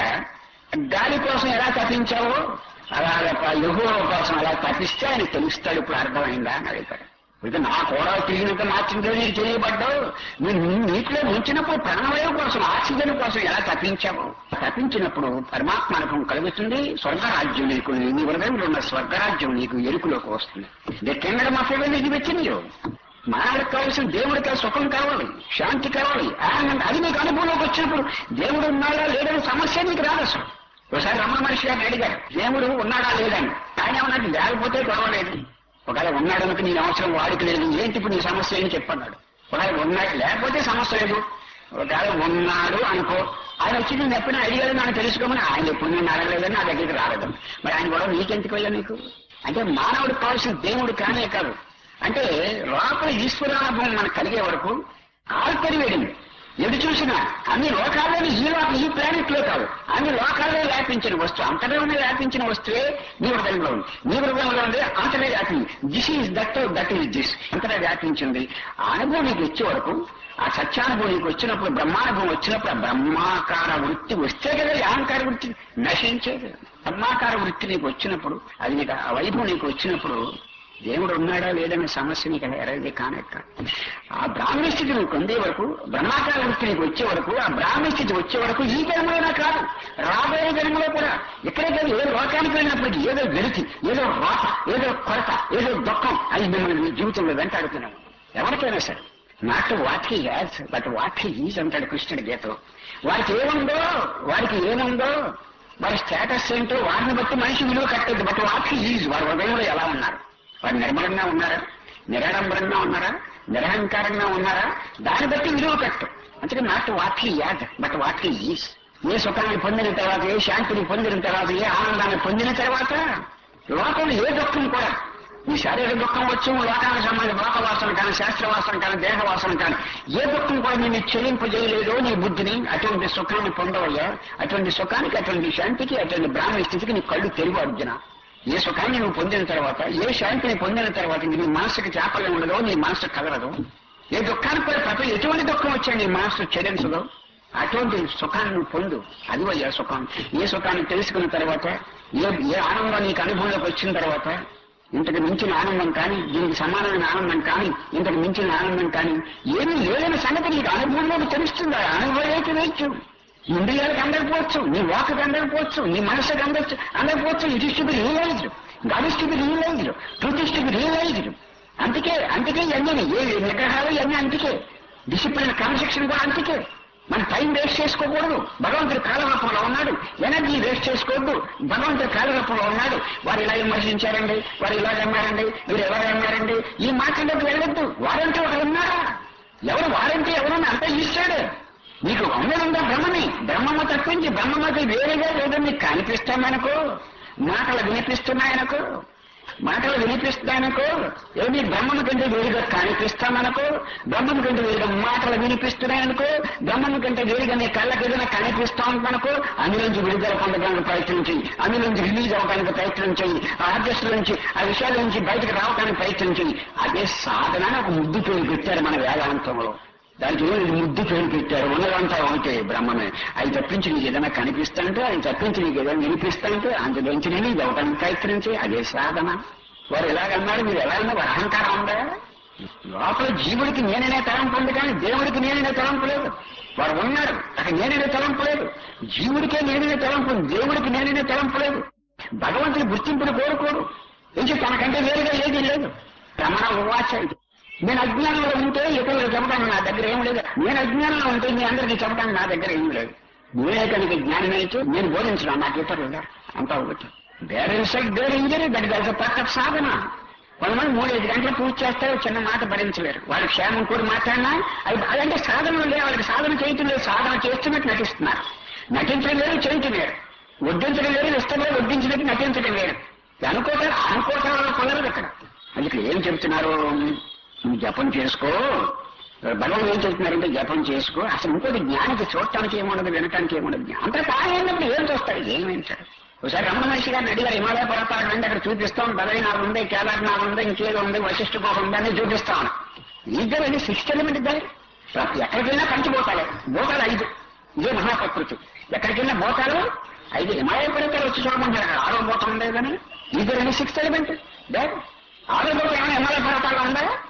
గాలి కోసం ఎలా తప్పించావో అలా యహో కోసం అలా తప్పిస్తే ఆయన తెలుస్తాడు ఇప్పుడు అర్థమైందా అని అడిగాడు ఇక నా కూడా తిరిగినంత మాత్రంలో నీకు తెలియబడ్డావు నువ్వు నీ- నీటిలో ముంచినప్పుడు ప్రాణవాయువు కోసం ఆక్సిజన్ కోసం ఎలా తప్పించావు తప్పించినప్పుడు పరమాత్మ అనుభవం కలుగుతుంది స్వర్గరాజ్యం నీకు నీ హృదయంలో ఉన్న స్వర్గరాజ్యం నీకు ఎరుకులోకి వస్తుంది ద కింగడమ్ ఆఫ్ హెవెన్ ఇది వచ్చింది మానవుడికి కావాల్సిన దేవుడికి సుఖం కావాలి శాంతి కావాలి ఆనందం అది నీకు అనుభవంలోకి వచ్చినప్పుడు దేవుడు ఉన్నాడా లేడని సమస్య నీకు రాదు అసలు ఒకసారి రమణ మనిషి గారిని అడిగారు దేవుడు ఉన్నాడా లేదని ఆయన ఏమన్నట్టు లేకపోతే పర్వాలేదు ఒకవేళ ఉన్నాడనుకు నీ అవసరం వాడికి లేదు ఏంటి ఇప్పుడు నీ సమస్య ఏం చెప్పన్నాడు ఒకవేళ ఉన్నాడు లేకపోతే సమస్య లేదు ఒకవేళ ఉన్నాడు అనుకో ఆయన వచ్చి నేను ఎప్పుడైనా అడిగాడు నాకు తెలుసుకోమని ఆయన ఎప్పుడు నేను అడగలేదని నా దగ్గరికి రాలేదు మరి ఆయన కూడా నీకెందుకు అయ్యా నీకు అంటే మానవుడికి కావాల్సిన దేవుడు కానే కాదు అంటే లోపల ఈశ్వరానుభవం మనకు కలిగే వరకు ఆల్తరి వేడింది ఎటు చూసినా అన్ని లోకాల్లోని ఈ లోక ఈ ప్లానెట్ లో కాదు అన్ని లోకాల్లో వ్యాపించిన వస్తువు అంతలోనే వ్యాపించిన వస్తువే నీ హృదయంలో ఉంది నీ హృదయంలో ఉంది అంతనే వ్యాపించింది this is that that is this అంతనే వ్యాపించింది ఆ అనుభవం నీకు వచ్చే వరకు ఆ సత్యానుభవం నీకు వచ్చినప్పుడు బ్రహ్మానుభవం వచ్చినప్పుడు ఆ బ్రహ్మాకార వృత్తి వస్తే కదా ఈ అహంకార వృత్తి నశించేది బ్రహ్మాకార వృత్తి నీకు వచ్చినప్పుడు అది నీకు ఆ వైభవం నీకు వచ్చినప్పుడు దేవుడు ఉన్నాడా లేదనే సమస్య నీకు ఎరది కానక్క ఆ బ్రాహ్మణ స్థితి నువ్వు పొందే వరకు బ్రహ్మాకార వృత్తి నీకు వచ్చే వరకు ఆ బ్రాహ్మణ స్థితి వచ్చే వరకు ఈ జన్మలోనే కాదు రాబోయే జన్మలో కూడా ఇక్కడే కాదు ఏ లోకానికి వెళ్ళినప్పటికీ ఏదో వెలితి ఏదో రోత ఏదో కొరత ఏదో దుఃఖం అది మిమ్మల్ని మీ జీవితంలో వెంటాడుతున్నాము ఎవరికైనా సరే not what he has but what he is అంటాడు కృష్ణుడి గీతలో వారికి ఏముందో వారికి ఏముందో వారి స్టేటస్ ఏంటో వారిని బట్టి మనిషి విలువ కట్టద్దు బట్ వాట్ హీ ఈజ్ వారి హృదయంలో ఎలా ఉన్నారు వారు నిర్మలంగా ఉన్నారా నిరాడంబరంగా ఉన్నారా నిరహంకారంగా ఉన్నారా దాన్ని బట్టి విలువ కట్టు అందుకే not what he had but what he is ఏ సుఖాన్ని పొందిన తర్వాత ఏ శాంతిని పొందిన తర్వాత ఏ ఆనందాన్ని పొందిన తర్వాత లోకంలో ఏ దుఃఖం కూడా ఈ శారీరక దుఃఖం వచ్చు లోకానికి సంబంధించిన లోక వాసన కానీ శాస్త్ర వాసన కానీ దేహ వాసన కానీ ఏ దుఃఖం కూడా నేను చెల్లింపజేయలేదో నీ బుద్ధిని అటువంటి సుఖాన్ని పొందవయ్యా అటువంటి సుఖానికి అటువంటి శాంతికి అటువంటి బ్రాహ్మణ స్థితికి నీ కళ్ళు తెరుగు అర్జున ఏ సుఖాన్ని నువ్వు పొందిన తర్వాత ఏ శాంతిని పొందిన తర్వాత ఇంక నీ మనసుకి చేపలే ఉండదో నీ మనసు కదలదు ఏ దుఃఖానికి కూడా ప్రపంచం ఎటువంటి దుఃఖం వచ్చా నీ మనసు చెల్లించదు అటువంటి సుఖాన్ని నువ్వు పొందు అది అయ్యా సుఖం ఏ సుఖాన్ని తెలుసుకున్న తర్వాత ఏ ఏ ఆనందం నీకు అనుభవంలోకి వచ్చిన తర్వాత ఇంతకు మించిన ఆనందం కానీ దీనికి సమానమైన ఆనందం కానీ ఇంతకు మించిన ఆనందం కానీ ఏమీ లేదని సంగతి నీకు అనుభవంలోకి తెలుస్తుంది ఆ అనుభవానికి వేయచ్చు ఇంద్రియాలకు అందకపోవచ్చు నీ వాక్కి అందకపోవచ్చు నీ మనసుకు అందచ్చు అందకపోవచ్చు it is to be realised God is to be realised truth is to be realised అందుకే అందుకే ఇవన్నీ ఏ నిగ్రహాలు ఇవన్నీ అందుకే డిసిప్లిన్ క్రమశిక్షణ కూడా అందుకే మన టైం వేస్ట్ చేసుకోకూడదు భగవంతుడు కాలరూపంలో ఉన్నాడు ఎనర్జీ వేస్ట్ చేసుకోవద్దు భగవంతుడు కాలరూపంలో ఉన్నాడు వారు ఇలా విమర్శించారండి వారు ఇలా అన్నారండి మీరు ఎలా అన్నారండి ఈ మాటల్లోకి వెళ్ళొద్దు వారంటే ఒకరు ఉన్నారా ఎవరు వారంటే ఎవరన్నా అంతా ఇస్తాడు నీకు ఉన్నదంతా బ్రహ్మమే బ్రహ్మము తప్పించి బ్రహ్మమతి వేరేగా లేదో నీకు కనిపిస్తామనుకో మాటలు వినిపిస్తున్నాయనుకో మాటలు వినిపిస్తానకో ఏమి బ్రహ్మము కంటే వేరుగా కనిపిస్తామనుకో బ్రహ్మము కంటే వేరుగా మాటలు వినిపిస్తున్నాయనుకో బ్రహ్మము కంటే వేరుగా నీ కళ్ళకి ఏదైనా కనిపిస్తా ఉందనుకో అందులోంచి విడుదల పొందడానికి ప్రయత్నం చేయి అందులోంచి రిలీజ్ అవ్వడానికి ప్రయత్నం చేయి ఆ ఆర్టిస్ట్ నుంచి ఆ విషయాల నుంచి బయటకు రావడానికి ప్రయత్నం చేయి అదే సాధన అని ఒక ముద్దు పేరు పెట్టారు మన వేదాంతంలో దానికి ఏమి ముద్దు పేరు పెట్టారు ఉన్నదంతా ఒకటే బ్రహ్మమే అది తప్పించి నీకు ఏదైనా కనిపిస్తాంటే అది తప్పించి నీకు ఏదైనా వినిపిస్తాంటే అందులోంచి నేను ఇది అవడానికి ప్రయత్నించి అదే సాధన వారు ఎలాగన్నారు మీరు ఎలా అన్నా వారి అహంకారం ఉందా లోపల జీవుడికి నేననే తలంపు ఉంది కానీ దేవుడికి నేననే తలంపు లేదు వారు ఉన్నారు అక్కడ నేననే తలంపు లేదు జీవుడికే నేననే తలంపు ఉంది దేవుడికి నేననే తలంపు లేదు భగవంతుని గుర్తింపుని కోరుకోడు ఏంటి తనకంటే వేరుగా ఏది లేదు రమణ ఉవాచ ఇది నేను అజ్ఞానంలో ఉంటే ఇతరులకు చెప్పడానికి నా దగ్గర ఏం లేదు నేను అజ్ఞానంలో ఉంటే మీ అందరికీ చెప్పడానికి నా దగ్గర ఏం లేదు నేనే కనుక జ్ఞానమైతే నేను బోధించడం నాకు ఇతరులు అంతా ఒకటి వేరే ఇన్సైడ్ వేరే ఇంజరీ దట్ దట్ పర్ఫెక్ట్ సాధన కొంతమంది మూడైదు గంటలు పూజ చేస్తారు చిన్న మాట భరించలేరు వాళ్ళ క్షేమం కూడా మాట్లాడినా అది అదంటే సాధన లేదు వాళ్ళకి సాధన చేయటం లేదు సాధన చేస్తున్నట్టు నటిస్తున్నారు నటించడం లేదు చేయటం లేదు వడ్డించడం లేదు ఇష్టం లేదు వడ్డించినట్టు నటించడం లేదు అనుకోవటం అనుకోవటం కుదరదు ఇక్కడ అందుకే ఏం చెప్తున్నారు నువ్వు జపం చేసుకో భగవాన్ ఏం చెప్తున్నారంటే జపం చేసుకో అసలు ఇంకోటి జ్ఞానికి చూడటానికి ఏముండదు వినటానికి ఏముండదు అంతా తాగేటప్పుడు ఏం చూస్తాడు ఏమేంటాడు ఒకసారి రమణ మహర్షి గారిని అడిగారు హిమాలయ పర్వతాలు అంటే అక్కడ చూపిస్తాం బదరీనాథ్ ఉంది కేదార్నాథ్ ఉంది ఇంకేదో ఉంది వశిష్ఠ గుహ ఉంది అని చూపిస్తాం ఇద్దరు అది సిక్స్త్ ఎలిమెంట్ దారి ఎక్కడికి వెళ్ళినా పంచిపోతాడు భూతాలు ఐదు ఇదే మహాప్రకృతి ఎక్కడికి వెళ్ళినా భూతాలు ఐదు హిమాలయ పర్వతాలు వచ్చి చూడమంటారు అక్కడ ఆరో భూతం ఉందే కానీ ఇద్దరు సిక్స్త్ ఎలిమెంట్ దే ఆరో భూతం ఏమైనా హిమాలయ పర్వతాలు ఉందా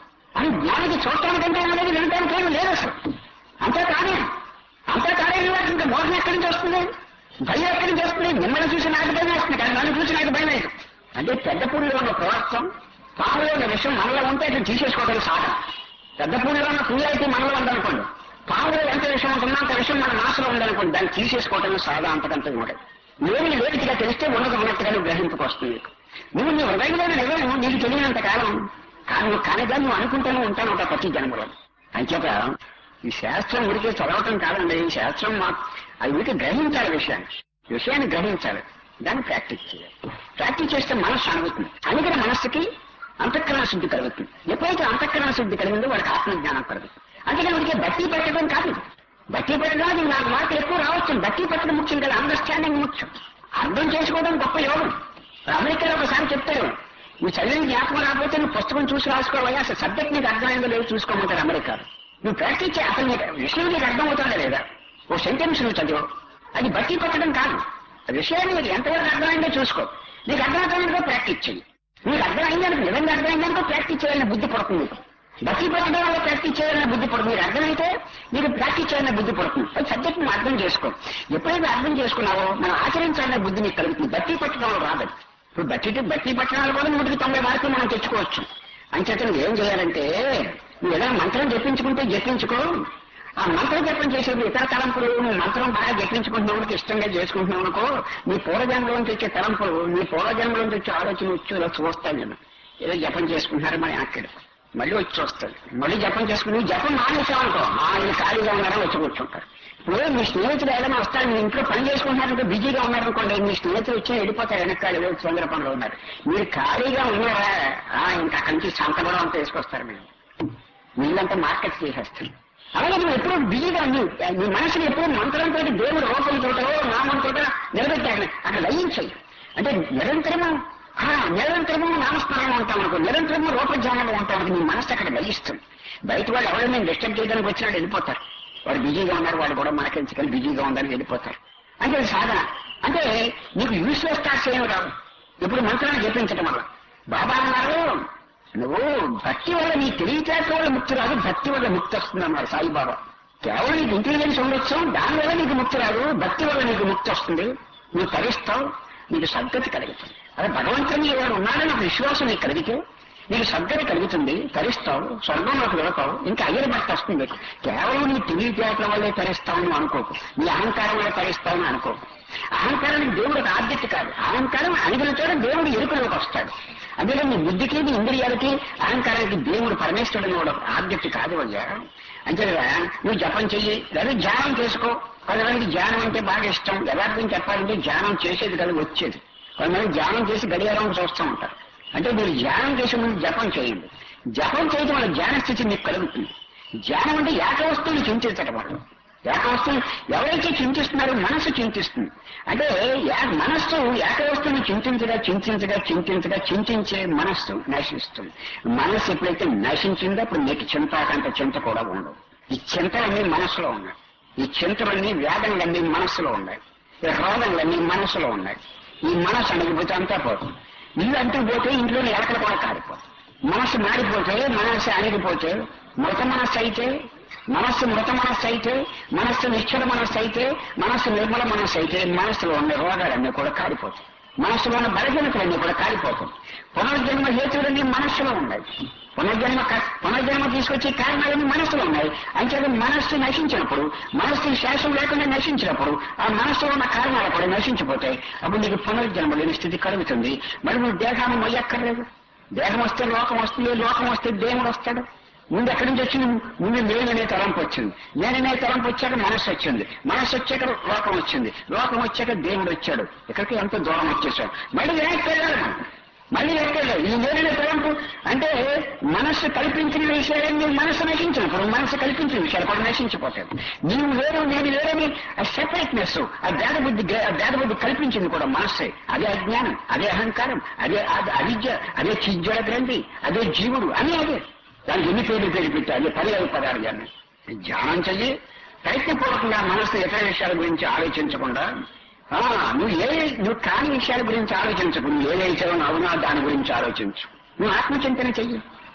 కానీ జ్ఞానికి చూడటానికంటే అనేది వినడానికి ఏమీ లేదు అసలు అంతా కాదే అంతా కాదే వాటికి ఇంకా మోసం ఎక్కడి నుంచి వస్తుంది భయం ఎక్కడి నుంచి వస్తుంది మిమ్మల్ని చూసి నాకు భయం వేస్తుంది కానీ నన్ను చూసి నాకు భయం లేదు అంటే పెద్ద పూడిలో ఉన్న ప్రవర్తం పాములో ఉన్న విషయం మనలో ఉంటే అది తీసేసుకోవడం సాధన పెద్ద పూడిలో ఉన్న పువ్వు అయితే మనలో ఉందనుకోండి పాములో ఎంత విషయం ఉంటుందో అంత విషయం మన మనసులో ఉందనుకోండి దాన్ని తీసేసుకోవటం సాధన అంతకంత ఉండదు లేని లేటిగా తెలిస్తే ఉన్నది ఉన్నట్టుగా నువ్వు గ్రహింపుకొస్తుంది నువ్వు నీ హృదయంలోని నిజం నీకు తెలియనంత కాలం కానీ నువ్వు కానిగా నువ్వు అనుకుంటూనే ఉంటాను ఒక ప్రతి జన్మలో అంచేత ఈ శాస్త్రం ఉడికే చదవటం కాదండి ఈ శాస్త్రం మా అది ఉడికి గ్రహించాలి విషయాన్ని విషయాన్ని గ్రహించాలి దాన్ని ప్రాక్టీస్ చేయాలి ప్రాక్టీస్ చేస్తే మనస్సు అనుగుతుంది అందుకని మనస్సుకి అంతఃకరణ శుద్ధి కలుగుతుంది ఎప్పుడైతే అంతఃకరణ శుద్ధి కలిగిందో వాడికి ఆత్మజ్ఞానం కలుగుతుంది అందుకని ఉడికే బట్టి పెట్టడం కాదు బట్టి పెట్టడం అది నాకు మాట ఎక్కువ రావచ్చు బట్టి పెట్టడం ముఖ్యం కదా అండర్స్టాండింగ్ ముఖ్యం అర్థం చేసుకోవడం గొప్ప యోగం అమెరికాలో ఒకసారి చెప్తారు నువ్వు చదివిన జ్ఞాపకం రాకపోతే నువ్వు పుస్తకం చూసి రాసుకోవాలి అసలు సబ్జెక్ట్ నీకు అర్థమైందో లేదో చూసుకోమంటారు అమెరికాలో నువ్వు ప్రాక్టీస్ చేయ అసలు నీకు విషయం నీకు అర్థం అవుతుందా లేదా ఓ సెంటెన్స్ నువ్వు చదివు అది బట్టి పట్టడం కాదు ఆ విషయాన్ని నీకు ఎంతవరకు అర్థమైందో చూసుకో నీకు అర్థమవుతుందో ప్రాక్టీస్ చెయ్యి నీకు అర్థమైందనుకో నిజంగా అర్థమైందనుకో ప్రాక్టీస్ చేయాలని బుద్ధి పడుతుంది నీకు బట్టి పట్టడం వల్ల ప్రాక్టీస్ చేయాలని బుద్ధి పడుతుంది నీకు అర్థమైతే నీకు ప్రాక్టీస్ చేయాలని బుద్ధి పడుతుంది అది సబ్జెక్ట్ నువ్వు అర్థం చేసుకో ఎప్పుడైతే అర్థం చేసుకున్నావో మనం ఆచరించాలనే బుద్ధి నీకు కలుగుతుంది బట్టి పట్టడం వల్ల రాదు ఇప్పుడు బట్టి బట్టి పట్టణాలు కూడా నూటికి తొంభై మార్కులు మనం తెచ్చుకోవచ్చు అంచేత నువ్వు ఏం చేయాలంటే నువ్వు ఏదైనా మంత్రం జపించుకుంటే జపించుకో ఆ మంత్రం జపం చేసేది ఇతర తలంపులు నువ్వు మంత్రం బాగా జపించుకుంటున్నావు ఇష్టంగా చేసుకుంటున్నావు అనుకో నీ పూర్వజన్మలోంచి వచ్చే తలంపులు నీ పూర్వజన్మలోంచి వచ్చే ఆలోచన వచ్చి ఇలా చూస్తాను నేను ఏదో జపం చేసుకుంటున్నారు మరి అక్కడ మళ్ళీ వచ్చి చూస్తాడు మళ్ళీ జపం చేసుకుని జపం మానేసామనుకో ఆయన ఖాళీగా ఉన్నారని వచ్చి కూర్చుంటారు ఇప్పుడు మీ స్నేహితులు ఏదైనా వస్తారు మీ ఇంట్లో పని చేసుకుంటున్నారంటే బిజీగా ఉన్నారనుకోండి మీ స్నేహితులు వచ్చి వెళ్ళిపోతారు వెనకాల ఏదో తొందర పనులు ఉన్నారు మీరు ఖాళీగా ఉన్నారా ఆ, ఇంకా అక్కడి నుంచి సంతబడం అంతా తీసుకొస్తారు మీరు వీళ్ళంతా మార్కెట్ చేసేస్తారు అలాగే నువ్వు ఎప్పుడూ బిజీగా నీ నీ మనసుని ఎప్పుడూ మంత్రంతో దేవుడు రూపంతో నామంతో నిలబెట్టాలి అక్కడ లయించాయి అంటే నిరంతరము ఆ, నిరంతరము నామస్మరణలో ఉంటాం అనుకో నిరంతరము రూపజ్ఞానంలో ఉంటాం అనుకో నీ మనసు అక్కడ లయిస్తుంది బయట వాళ్ళు ఎవరైనా నేను డిస్టర్బ్ చేయడానికి వచ్చినా వెళ్ళిపోతారు వాడు బిజీగా ఉన్నారు వాడు కూడా మనకెందుకని బిజీగా ఉందని వెళ్ళిపోతారు అంటే అది సాధన అంటే నీకు యూస్లెస్ థాట్స్ ఏమి రావు ఇప్పుడు మంత్రాన్ని జపించడం వల్ల బాబా అన్నారు నువ్వు భక్తి వల్ల నీ తెలివితేటల వల్ల ముక్తి రాదు భక్తి వల్ల ముక్తి వస్తుంది అన్నారు సాయిబాబా కేవలం నీకు ఇంటెలిజెన్స్ ఉండొచ్చు దాని వల్ల నీకు ముక్తి రాదు భక్తి వల్ల నీకు ముక్తి వస్తుంది నువ్వు తరిస్తావు నీకు సద్గతి కలుగుతుంది అదే భగవంతుని వాడు ఉన్నాడని ఒక విశ్వాసం నీకు కలిగితే నీకు సద్గతి కలుగుతుంది తరిస్తావు స్వర్గంలోకి వెళతావు ఇంకా అయ్యని భక్తి వస్తుంది నీకు కేవలం నీ తెలివితేటల వల్లే తరిస్తావని అనుకోకు నీ అహంకారం వల్ల తరిస్తావని అనుకోకు అహంకారానికి దేవుడు ఒక ఆబ్జెక్ట్ కాదు అహంకారం అణిగిన దేవుడు ఎరుకలోకి వస్తాడు అందులో నీ బుద్ధికి నీ ఇంద్రియాలకి అహంకారానికి దేవుడు పరమేశ్వరుడు కూడా ఒక ఆబ్జెక్ట్ కాదు అయ్యా అంతే కదా నువ్వు జపం చెయ్యి లేదా ధ్యానం చేసుకో కొంతమందికి ధ్యానం అంటే బాగా ఇష్టం యథార్థం చెప్పాలంటే ధ్యానం చేసేది కదా వచ్చేది కొంతమంది ధ్యానం చేసి గడియారం చూస్తూ ఉంటారు అంటే మీరు ధ్యానం చేసే ముందు జపం చేయండి జపం చేయడం వల్ల ధ్యాన స్థితి మీకు కలుగుతుంది ధ్యానం అంటే ఏకవస్తువుని చింతించడం వల్ల ఏకవస్తువు ఎవరైతే చింతిస్తున్నారో మనస్సు చింతిస్తుంది అంటే యా- మనస్సు ఏకవస్తువుని చింతించగా చింతించగా చింతించగా చింతించే మనస్సు నశిస్తుంది మనస్సు ఎప్పుడైతే నశించిందో అప్పుడు నీకు చింతాకంటే చింత కూడా ఉండవు ఈ చింతలన్నీ మనసులో ఉన్నాయి ఈ చింతలన్నీ వేదనలన్నీ మనసులో ఉన్నాయి ఈ రోగంలన్నీ మనసులో ఉన్నాయి ఈ మనసు అణగిపోతే అంతా పోతుంది ఇల్లు అంటూ పోతే ఇంట్లోని ఎలకలు కూడా కారిపోతాయి మనసు మారిపోతే మనసు అణిగిపోతే మృత మనస్సు అయితే మనస్సు మృత మనస్సు అయితే మనస్సు నిశ్చల మనస్సు అయితే మనస్సు నిర్మల మనస్సు అయితే మనస్సులో ఉన్న రోగాలన్నీ కూడా కారిపోతాయి మనస్సులో ఉన్న బలహీనతలన్నీ కూడా కారిపోతాయి పునర్జన్మ హేతువులన్నీ మనస్సులో ఉన్నాయి పునర్జన్మ క- పునర్జన్మ తీసుకొచ్చే కారణాలన్నీ మనస్సులో ఉన్నాయి అంచేత మనస్సు నశించినప్పుడు మనస్సు శాసనం లేకుండా నశించినప్పుడు ఆ మనస్సులో ఉన్న కారణాలు కూడా నశించిపోతాయి అప్పుడు నీకు పునర్జన్మ లేని స్థితి కలుగుతుంది మరి నువ్వు దేహాన్ని మొయ్యక్కర్లేదు దేహం వస్తే లోకం వస్తుంది లోకం వస్తే దేవుడు వస్తాడు ముందు ఎక్కడి నుంచి వచ్చింది ముందు నేననే తలంపు వచ్చింది నేననే తలంపు వచ్చాక మనస్సు వచ్చింది మనస్సు వచ్చాక లోకం వచ్చింది లోకం వచ్చాక దేవుడు వచ్చాడు ఇక్కడికి ఎంత దూరం వచ్చేసాడు మళ్ళీ వెనక్కి వెళ్ళాలి మనం. మళ్ళీ వెనక్కి వెళ్ళాలి ఈ నేననే తలంపు అంటే మనస్సు కల్పించిన విషయాలన్నీ మనస్సు నశించినప్పుడు మనస్సు కల్పించిన విషయాలు కూడా నశించిపోతాయి నీవు వేరు నేను వేరని ఆ సెపరేట్నెస్ ఆ భేద బుద్ధి ఆ భేద బుద్ధి కల్పించింది కూడా మనస్సే అదే అజ్ఞానం అదే అహంకారం అదే అది అవిద్య అదే చిజ్జడ గ్రంథి అదే జీవుడు అని అదే దానికి ఎన్ని పేర్లు పేరు పెట్టారు అదే పర్యాయ పదార్థాన్ని ధ్యానం చెయ్యి ప్రయత్నపూర్వకంగా మనసు ఇతర విషయాల గురించి ఆలోచించకుండా ఆ, నువ్వు ఏ నువ్వు కాని విషయాల గురించి ఆలోచించకు నువ్వు ఏదైతే అవునా దాని గురించి ఆలోచించు నువ్వు ఆత్మచింతన చెయ్యి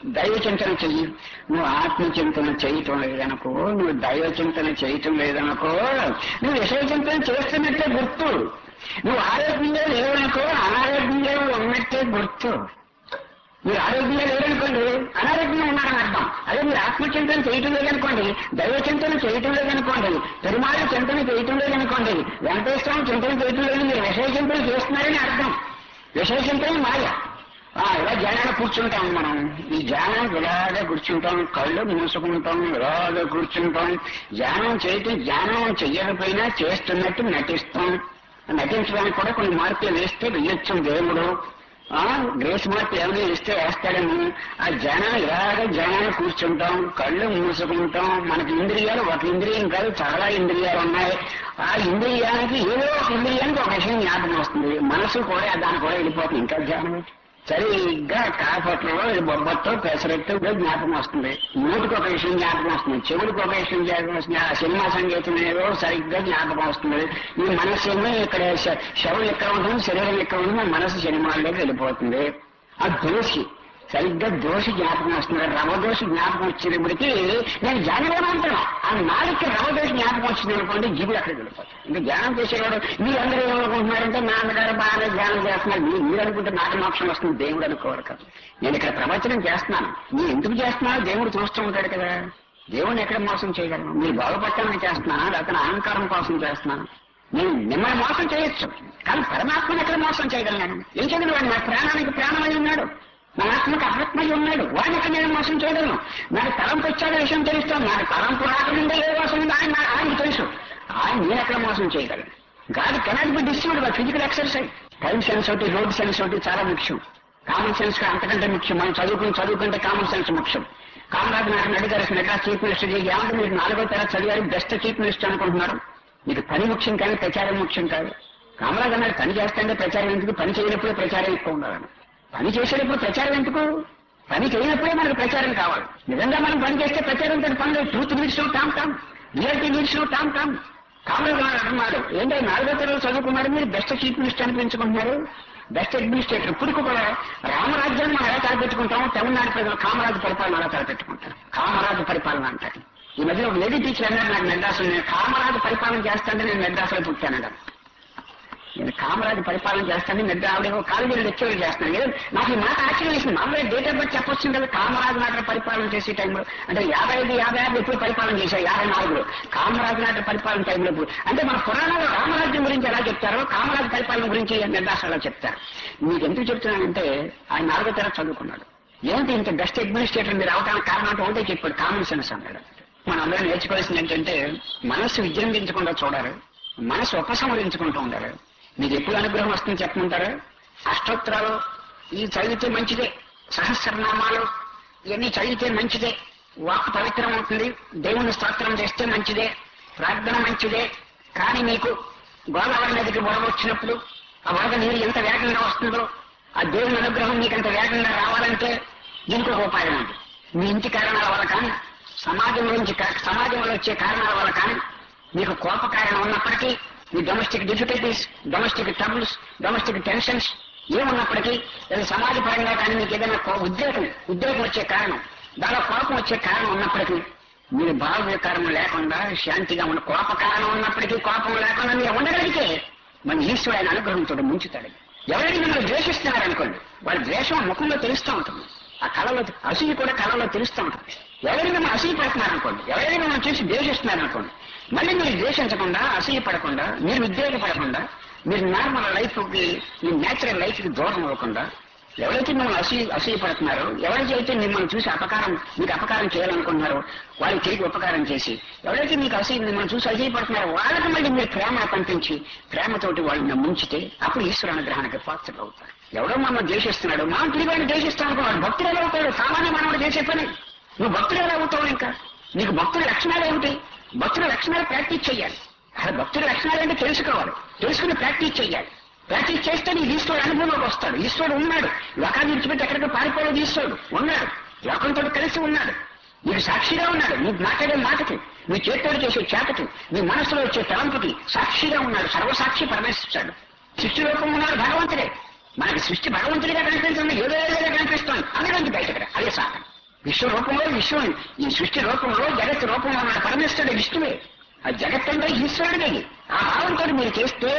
దైవ చింతన చెయ్యి నువ్వు ఆత్మ చింతన చేయటం లేదనుకో నువ్వు దైవ చింతన చేయటం లేదనుకో నువ్వు విషయ చింతన చేస్తున్నట్టే గుర్తు నువ్వు ఆరోగ్యంగా లేవనుకో అనారోగ్యంగా ఉన్నట్టే గుర్తు మీరు ఆరోగ్యంగా లేరనుకోండి అనారోగ్యంగా ఉన్నారని అర్థం అదే మీరు ఆత్మచింతన చేయటం లేదనుకోండి దైవ చింతన చేయటం లేదనుకోండి పెరుమాళ చింతన చేయటం లేదనుకోండి వెంకటేశ్వరం చింతన చేయటం లేదు మీరు విషయ చింతన చేస్తున్నారని అర్థం విషయ చింతన మాయ ఆ, ఇలా ధ్యానాన్ని కూర్చుంటాం మనం ఈ ధ్యానం ఇలాగే కూర్చుంటాం కళ్ళు మూసుకుంటాం ఇలాగే కూర్చుంటాం ధ్యానం చేయటం ధ్యానం చెయ్యకపోయినా చేస్తున్నట్టు నటిస్తాం నటించడానికి కూడా కొన్ని మార్పులు వేస్తే వెయ్యొచ్చు దేవుడు ఆ గ్రేస్ మార్పు ఏమైనా ఇస్తే వేస్తాడేమో ఆ జనం ఇలాగ జనాన్ని కూర్చుంటాం కళ్ళు మూసుకుంటాం మనకి ఇంద్రియాలు ఒక ఇంద్రియం కాదు చాలా ఇంద్రియాలు ఉన్నాయి ఆ ఇంద్రియానికి ఏదో ఒక ఇంద్రియానికి ఒక విషయం జ్ఞాపకం వస్తుంది మనసు కూడా దాని కూడా వెళ్ళిపోతుంది ఇంకా ధ్యానం సరిగ్గా కాపట్లో బొబ్బతో పెసరట్టు కూడా జ్ఞాపకం వస్తుంది నోటికి ఒక విషయం జ్ఞాపకం వస్తుంది చెవుడికి ఒక విషయం జ్ఞాపకం వస్తుంది ఆ సినిమా సంగీతం ఏదో సరిగ్గా జ్ఞాపకం వస్తుంది ఈ మనస్సు ఏమో ఇక్కడ శ- శవం ఎక్కడ ఉంటుంది శరీరం ఎక్కడ ఉంటుంది మనసు సినిమాల్లోకి వెళ్ళిపోతుంది ఆ దోషి సరిగ్గా దోషి జ్ఞాపకం వస్తుంది రవ దోషి జ్ఞాపకం వచ్చినప్పటికీ నేను ధ్యానంలో అంటున్నా ఆ నాలుగు రవ దోషి జ్ఞాపకం వచ్చింది అనుకోండి జీవుడు అక్కడికి వెళ్ళిపోతాడు ఇంకా ధ్యానం చేసేవాడు మీరందరూ ఏమనుకుంటున్నారంటే నాన్నగారు బాగానే ధ్యానం చేస్తున్నారు మీరు మీరు అనుకుంటే నాకు మోక్షం వస్తుంది దేవుడు అనుకోరు కదా నేను ఇక్కడ ప్రవచనం చేస్తున్నాను మీరు ఎందుకు చేస్తున్నారో దేవుడు చూస్తూ ఉంటాడు కదా దేవుడిని ఎక్కడ మోసం చేయగలను మీరు బాగుపడటానికి చేస్తున్నానా లేకపోతే నా అహంకారం కోసం చేస్తున్నాను నేను మిమ్మల్ని మోసం చేయొచ్చు కానీ పరమాత్మను ఎక్కడ మోసం చేయగలను ఏం చేయగలను వాడు నా ప్రాణానికి ప్రాణమై ఉన్నాడు నా ఆత్మకు ఆత్మై ఉన్నాడు వాడిని ఎక్కడ నేను మోసం చేయగలను నాకు తలంపు వచ్చాక విషయం తెలుస్తాను నాకు తలంపు రాకముందే ఏ మోసం ఉందో ఆయన నాకు- ఆయనకు తెలుసు ఆయన నేను ఎక్కడ మోసం చేయగలను God cannot be disturbed by physical exercise time sense ఒకటి రోడ్ సెన్స్ ఒకటి చాలా ముఖ్యం కామన్ సెన్స్ అంతకంటే ముఖ్యం మనం చదువుకుని చదువుకుంటే కామన్ సెన్స్ ముఖ్యం కామరాజ్ నాకు అడిగారు మెడ్రాస్ చీఫ్ మినిస్టర్ ఏమంటే మీరు నాలుగో తరగతి చదివారు బెస్ట్ చీఫ్ మినిస్టర్ అనుకుంటున్నారు మీకు పని ముఖ్యం కానీ ప్రచారం ముఖ్యం కాదు కామరాజ్ అన్నాడు పని చేస్తుంటే ప్రచారం ఎందుకు పని చేయనప్పుడే ప్రచారం ఎక్కువ ఉండాలని పని చేసేటప్పుడు ప్రచారం ఎందుకు పని చేయనప్పుడే మనకు ప్రచారం కావాలి నిజంగా మనం పని చేస్తే ప్రచారం తన పని లేదు truth needs tom tom reality needs tom tom Kamaraj అన్నాడు అన్నాడు ఏంటంటే నాలుగో తరగతి చదువుకున్నారు మీరు బెస్ట్ చీఫ్ మినిస్టర్ అనిపించుకుంటున్నారు బెస్ట్ అడ్మినిస్ట్రేటర్ ఇప్పుడు కూడా రామరాజ్యాన్ని మనం ఎలా తలపెట్టుకుంటామో తమిళనాడు ప్రజలు కామరాజు పరిపాలన ఎలా తలపెట్టుకుంటారు కామరాజు పరిపాలన అంటారు ఈ మధ్య ఒక లేడీ టీచర్ అన్నారు నాకు మెడ్రాస్ నేను కామరాజు పరిపాలన చేస్తానని నేను మెడ్రాస్లో పుట్టానన్నారు నేను కామరాజు పరిపాలన చేస్తాను నిద్ర ఆవిడ కాలేజీలో లెక్చర్ చేస్తున్నాను ఏదో నాకు ఈ మాట ఆశ్చర్యం వేసింది మామూలుగా డేట్ ఆఫ్ బర్త్ చెప్పొచ్చు కదా కామరాజు నాట పరిపాలన చేసే టైంలో అంటే యాభై ఐదు యాభై ఆరు ఎప్పుడు పరిపాలన చేశారు యాభై నాలుగులో కామరాజు నాట పరిపాలన టైంలో ఇప్పుడు అంటే మన పురాణంలో రామరాజ్యం గురించి ఎలా చెప్తారో కామరాజు పరిపాలన గురించి మెడ్రాస్ అలా చెప్తారు మీకు ఎందుకు చెప్తున్నానంటే ఆయన నాలుగో తరగతి చదువుకున్నాడు ఏంటి ఇంత బెస్ట్ అడ్మినిస్ట్రేటర్ మీరు అవటానికి కారణం అంటే ఒకటే చెప్పాడు కామన్ సెన్స్ అన్నాడు మనం అందరం నేర్చుకోవాల్సింది ఏంటంటే మనస్సు విజృంభించకుండా చూడాలి మనసు ఉపసంహరించుకుంటూ ఉండాలి మీకు ఎప్పుడు అనుగ్రహం వస్తుంది చెప్పమంటారా అష్టోత్తరాలు ఇది చదివితే మంచిదే సహస్రనామాలు ఇవన్నీ చదివితే మంచిదే వాక్ పవిత్రం అవుతుంది దేవుని స్తోత్రం చేస్తే మంచిదే ప్రార్థన మంచిదే కానీ మీకు గోదావరి నదికి వరద వచ్చినప్పుడు ఆ వరద నీరు ఎంత వేగంగా వస్తుందో ఆ దేవుని అనుగ్రహం మీకు అంత వేగంగా రావాలంటే దీనికి ఒక ఉపాయం ఉంది మీ ఇంటి కారణాల వల్ల కానీ సమాజం నుంచి కా- సమాజంలో వచ్చే కారణాల వల్ల కానీ మీకు కోప కారణం ఉన్నప్పటికీ మీ domestic difficulties domestic troubles domestic tensions ఏమున్నప్పటికీ లేదా సమాజపరంగా కానీ మీకు ఏదైనా కో- ఉద్రేకం ఉద్రేకం వచ్చే కారణం దానిలో కోపం వచ్చే కారణం ఉన్నప్పటికీ మీరు భావ వికారం లేకుండా శాంతిగా ఉన్న కోప కారణం ఉన్నప్పటికీ కోపం లేకుండా మీరు ఉండగలిగితే మన ఈశ్వరు ఆయన అనుగ్రహంతో ముంచుతాడు ఎవరైనా మిమ్మల్ని ద్వేషిస్తున్నారనుకోండి వాళ్ళ ద్వేషం ముఖంలో తెలుస్తూ ఉంటుంది ఆ కళలో అసూయ కూడా కళలో తెలుస్తూ ఉంటుంది ఎవరైనా మిమ్మల్ని అసూయ పడుతున్నారనుకోండి ఎవరైనా మిమ్మల్ని చూసి ద్వేషిస్తున్నారనుకోండి మళ్ళీ మీరు ద్వేషించకుండా అసూయ పడకుండా మీరు ఉద్వేగపడకుండా మీరు నార్మల్ లైఫ్ కి మీ నేచురల్ లైఫ్ కి దూరం అవ్వకుండా ఎవరైతే మిమ్మల్ని అసూయ అసూయ పడుతున్నారో ఎవరైతే మిమ్మల్ని చూసి అపకారం మీకు అపకారం చేయాలనుకుంటున్నారో వాళ్ళకి తిరిగి ఉపకారం చేసి ఎవరైతే మీకు అసూయ మిమ్మల్ని చూసి అసూయపడుతున్నారో వాళ్ళకి మళ్ళీ మీరు ప్రేమ పంపించి ప్రేమతోటి వాళ్ళని ముంచితే అప్పుడు ఈశ్వర అనుగ్రహానికి పాత్రలు అవుతారు ఎవడో మమ్మల్ని ద్వేషిస్తున్నాడు మనం తిరిగి వాడిని ద్వేషిస్తాం అనుకున్నాడు భక్తులు ఎలా అవుతాడు సామాన్య మానవుడు చేసే పని నువ్వు భక్తులు ఎలా అవుతావు ఇంకా నీకు భక్తుల లక్షణాలు ఏమిటి భక్తుల లక్షణాలు ప్రాక్టీస్ చేయాలి అసలు భక్తుల లక్షణాలు అంటే తెలుసుకోవాలి తెలుసుకుని ప్రాక్టీస్ చేయాలి ప్రాక్టీస్ చేస్తే నీ ఈశ్వరుడు అనుభవంలోకి వస్తాడు ఈశ్వరుడు ఉన్నాడు లోకాన్ని విడిచిపెట్టి ఎక్కడికి పారిపోలేదు ఈశ్వరుడు ఉన్నాడు లోకంతో కలిసి ఉన్నాడు నీకు సాక్షిగా ఉన్నాడు నీకు మాట్లాడే మాటకి నీ చేతితో చేసే చేతకి నీ మనసులో వచ్చే తలంపుకి సాక్షిగా ఉన్నాడు సర్వసాక్షి పరమేశ్వరుడు సృష్టి రూపం ఉన్నాడు భగవంతుడే మనకి సృష్టి భగవంతుడిగా కనిపిస్తుంది ఏదో ఏదో కనిపిస్తుంది అందులోంచి బయటకు రా. అదే సాధన విశ్వ రూపంలో విశ్వం ఈ సృష్టి రూపంలో జగత్ రూపంలో ఉన్న పరమేశ్వరుడు విష్ణువే ఆ జగత్ అంటే ఈశ్వరుడే ఆ భావంతో మీరు చేస్తే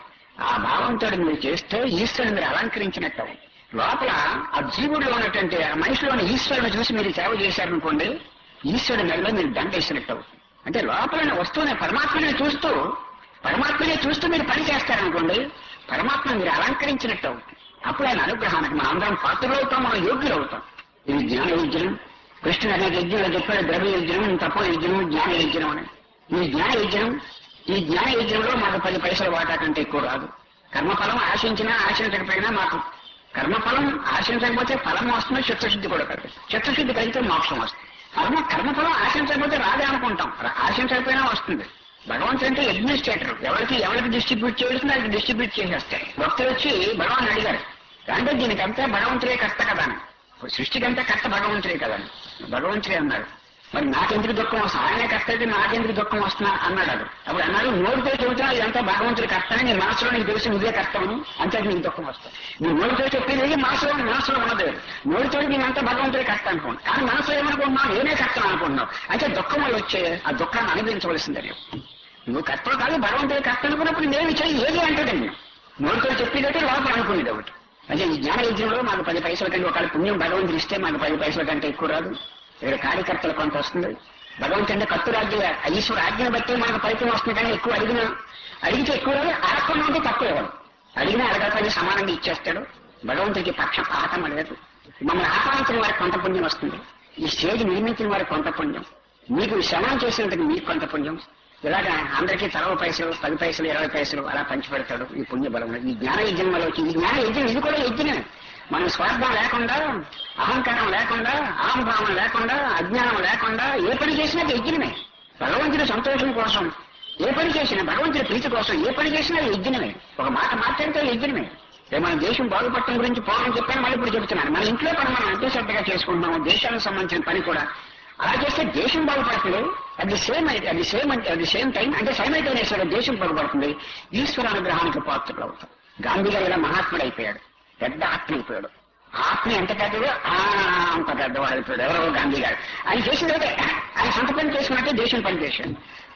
ఆ భావంతో మీరు చేస్తే ఈశ్వరుని మీరు అలంకరించినట్టు లోపల ఆ జీవుడిలో ఉన్నటువంటి ఆ మనిషిలోని ఈశ్వరుని చూసి మీరు సేవ చేశారనుకోండి ఈశ్వరుడి మెడలో మీరు దండేసినట్టు అంటే లోపల ఉన్న వస్తువుని పరమాత్మని చూస్తూ పరమాత్మనే చూస్తూ మీరు పని చేస్తారనుకోండి పరమాత్మ మీరు అలంకరించినట్టు అవుతుంది అప్పుడు ఆయన అనుగ్రహానికి మనం అందరం పాత్రలు అవుతాం మనం యోగ్యులు అవుతాం ఇది జ్ఞాన యజ్ఞం కృష్ణుడు అనేక యజ్ఞంలో చెప్పాడు ద్రవ్య యజ్ఞం తపో యజ్ఞం జ్ఞాన యజ్ఞం అని ఈ జ్ఞాన యజ్ఞం ఈ జ్ఞాన యజ్ఞంలో మాకు పది పైసల వాటా కంటే ఎక్కువ రాదు కర్మఫలం ఆశించినా ఆశించకపోయినా మాకు కర్మఫలం ఆశించకపోతే ఫలం వస్తుంది చిత్తశుద్ధి కూడా కలుగుతుంది చిత్తశుద్ధి కలిగితే మోక్షం వస్తుంది కర్మ కర్మఫలం ఆశించకపోతే రాదే అనుకుంటాం రా- ఆశించకపోయినా వస్తుంది భగవంతుడు అంటే అడ్మినిస్ట్రేటర్ ఎవరికి ఎవరికి డిస్ట్రిబ్యూట్ చేయాల్సిందో వాళ్ళకి డిస్ట్రిబ్యూట్ చేసేస్తాయి భక్తులు వచ్చి భగవాన్ అడిగారు అంటే దీనికంతా భగవంతుడే కర్త కదా అని. సృష్టికంతా కర్త భగవంతుడే కదా అని. భగవంతుడే అన్నాడు మరి నాకెందుకు దుఃఖం వస్తుంది ఆయనే కర్త అయితే నాకెందుకు దుఃఖం వస్తున్నా అన్నాడు అది. అప్పుడు అన్నాడు నోటితో చెబుతున్నా ఇదంతా భగవంతుడి కర్తని నీ మనసులో నీకు తెలిసి నువ్వే కర్తను అంతే నీకు దుఃఖం వస్తుంది నువ్వు నోటితో చెప్పేది మనసులో మనసులో ఉన్నది నోటితో నేనంతా భగవంతుడి కర్త అనుకోండి కానీ మనసులో ఏమనుకుంటున్నావు నేనే కర్తను అనుకుంటున్నావు అంటే దుఃఖం వల్ల వచ్చే ఆ దుఃఖాన్ని అనుభవించవలసిందే నువ్వు కర్తలు కాదు భగవంతుడి కర్త అనుకున్నప్పుడు నేను చెయ్యి ఏది అంటాడు నేను నోటితో చెప్పేదైతే లోపల అనుకునేది ఒకటి అంటే ఈ జ్ఞాన యజ్ఞంలో మాకు పది పైసల కంటే ఒకవేళ పుణ్యం భగవంతుడు ఇస్తే మాకు పది పైసల కంటే ఎక్కువ రాదు ఇక్కడ కార్యకర్తలు కొంత వస్తుంది భగవంతుడి అంటే కత్తురాజ్య ఈశ్వర ఆజ్ఞను బట్టి మనకు ఫలితం వస్తుంది కానీ ఎక్కువ అడిగిన అడిగితే ఎక్కువ రాదు అడగకుండా ఉంటే తక్కువ ఇవ్వదు అడిగినా అడగకపోయినా సమానంగా ఇచ్చేస్తాడు భగవంతుడికి పక్షపాతం అడగదు మమ్మల్ని ఆపాదించిన వారికి కొంత పుణ్యం వస్తుంది ఈ స్టేజ్ నిర్మించిన వారికి కొంత పుణ్యం మీకు శ్రమం చేసినందుకు మీకు కొంత పుణ్యం ఇలాగా అందరికీ తలవ పైసలు పది పైసలు ఇరవై పైసలు అలా పంచి పెడతాడు ఈ పుణ్య బలం ఈ జ్ఞాన యజ్ఞం వల్ల వచ్చి ఈ జ్ఞాన యజ్ఞం ఇది కూడా యజ్ఞమే మన స్వార్థం లేకుండా అహంకారం లేకుండా అహంభావం లేకుండా అజ్ఞానం లేకుండా ఏ పని చేసినా అది యజ్ఞమే భగవంతుడి సంతోషం కోసం ఏ పని చేసినా భగవంతుడి ప్రీతి కోసం ఏ పని చేసినా అది యజ్ఞమే ఒక మాట మాట్లాడితే యజ్ఞమే రేపు మన దేశం బాగుపడటం గురించి పూర్వం చెప్పాను మళ్ళీ ఇప్పుడు చెప్తున్నాను మన ఇంట్లో పని మనం అంతే శ్రద్ధగా చేసుకుంటున్నాము దేశానికి సంబంధించిన పని కూడా అలా చేస్తే దేశం బాగుపడుతుంది అది సేమ్ అది సేమ్ అంటే అది సేమ్ టైం అంటే సైమైటేనియస్ దేశం బాగుపడుతుంది ఈశ్వర అనుగ్రహానికి పాత్రలు అవుతాం గాంధీ గారు ఇలా మహాత్ముడు అయిపోయాడు పెద్ద ఆత్మ అయిపోయాడు ఆత్మ ఎంత పెద్దదో ఆ అంత పెద్దవాడు అయిపోయాడు ఎవరో గాంధీ గారు ఆయన చేసింది అదే ఆయన సొంత పని చేసుకున్నట్టే దేశం పని చేశాడు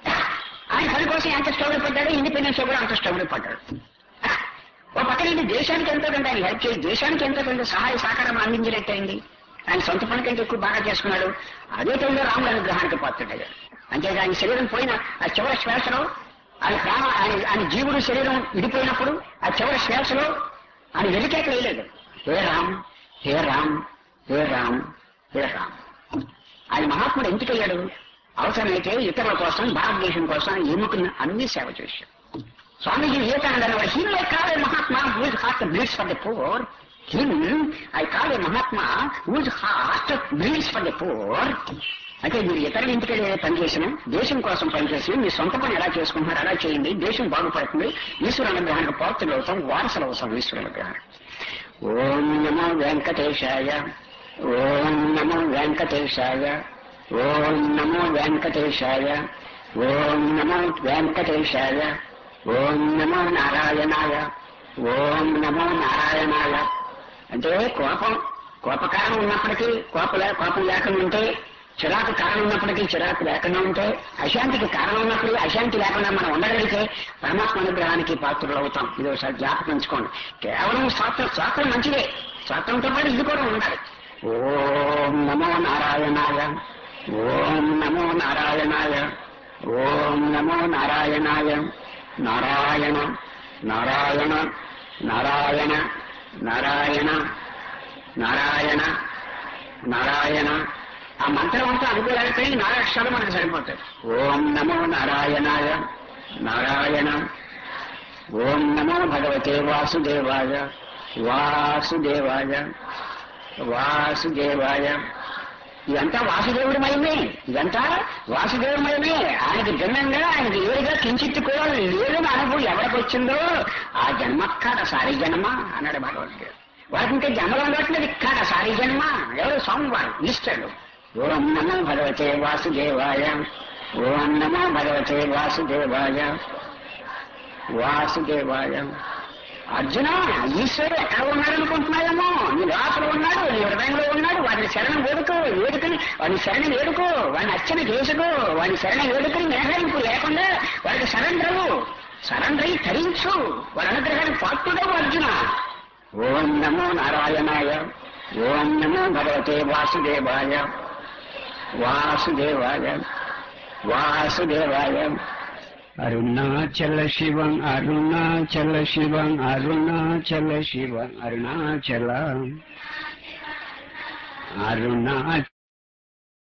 ఆయన పని కోసం ఎంత స్ట్రగుల్ పడ్డాడు ఇండిపెండెన్స్ కూడా అంత స్ట్రగుల్ పడ్డాడు ఓ పక్కన ఏంటి దేశానికి ఎంతో కొంత ఆయన హెల్ప్ చేసి దేశానికి ఎంతో కొంత సహాయ సహకారం అందించినట్టయింది ఆయన సొంత పని కంటే ఎక్కువ బాగా చేసుకున్నాడు అదే టైంలో రాముడు అనుగ్రహానికి పాత్రుడయ్యాడు అంతేగా ఆయన శరీరం పోయిన ఆ చివరి శ్వాసలో ఆయన ప్రాణ ఆయన ఆయన జీవుడు శరీరం విడిపోయినప్పుడు ఆ చివరి శ్వాసలో ఆయన వెలికేక వేయలేదు హే రామ్ హే రామ్ హే రామ్ హే రామ్ ఆయన మహాత్ముడు ఎందుకయ్యాడు అవసరమైతే ఇతరుల కోసం భారతదేశం కోసం ఎన్నుకున్న అన్ని సేవ చేశాడు స్వామీజీ వివేకానంద అనేవాడు he I call a Mahatma whose heart bleeds for the poor him I call a Mahatma whose heart bleeds for the poor అంటే మీరు ఇతరుల ఇంటికి వెళ్ళి పని చేసిన దేశం కోసం పని చేసిన మీ సొంత పని ఎలా చేసుకుంటున్నారు అలా చేయండి దేశం బాగుపడుతుంది ఈశ్వర అనుగ్రహానికి పాత్రలు అవుతాం వారసులు అవుతాం ఈశ్వర అనుగ్రహానికి ఓం నమో వెంకటేశాయ ఓం నమో వెంకటేశాయ ఓం నమో వెంకటేశాయ ఓం నమో వెంకటేశాయ ఓం నమో నారాయణాయ ఓం నమో నారాయణాయ అంటే కోపం కోపకారణం ఉన్నప్పటికీ కోప లే- కోపం లేకుండా ఉంటే చిరాకు కారణం ఉన్నప్పటికీ చిరాకు లేకుండా ఉంటే అశాంతికి కారణం ఉన్నప్పుడు అశాంతి లేకుండా మనం ఉండగలిగితే పరమాత్మ అనుగ్రహానికి పాత్రలు అవుతాం ఇది ఒకసారి జ్ఞాపకం ఉంచుకోండి కేవలం స్వాతంత్రం స్వాతంత్రం మంచిదే స్వాతంత్రంతో పాటు ఇది కూడా ఉండాలి ఓం నమో నారాయణాయ ఓం నమో నారాయణాయ ఓం నమో నారాయణాయ నారాయణ నారాయణ నారాయణ నారాయణ నారాయణ నారాయణ ఆ మంత్రం అంతా అనుకోలేకపోయి నారాక్షరాలు మనకు సరిపోతాయి ఓం నమో నారాయణాయ నారాయణ ఓం నమో భగవతే వాసుదేవాయ వాసుదేవాయ వాసుదేవాయ ఇదంతా వాసుదేవుడి మయమే ఇదంతా వాసుదేవుడి మయమే ఆయనకి భిన్నంగా ఆయనకి వేరుగా కించిత్తు కూడా లేదని అనుభవం ఎవరికి వచ్చిందో ఆ జన్మ కాడ సారి జన్మ అన్నాడు భగవద్గీత వారికి ఇంకా జన్మలో ఉండట్లేదు ఇక్కడ సారి జన్మ ఎవరు స్వామివారు ఇస్తాడు ఓం నమో భగవతే వాసుదేవాయ ఓం నమో భగవతే వాసుదేవాయ వాసుదేవాయ అర్జున ఈశ్వరుడు ఎక్కడ ఉన్నాడు అనుకుంటున్నావేమో నీ లోపల ఉన్నాడు నీ హృదయంలో ఉన్నాడు వాడిని శరణం వేడుకో వేడుకుని వాడిని శరణం వేడుకో వాడిని అర్చన చేసుకో వాడిని శరణం వేడుకుని మేఘరింపు లేకుండా వాడికి సరెండరు సరెండర్ అయి తరించు వాడి అనుగ్రహానికి పాత్రుడవు అర్జున ఓం నమో నారాయణాయ ఓం నమో భగవతే వాసుదేవాయ వాసుదేవాయ వాసుదేవాయ అరుణాచల శివం అరుణాచల శివం అరుణాచల శివం అరుణాచల అరుణాచల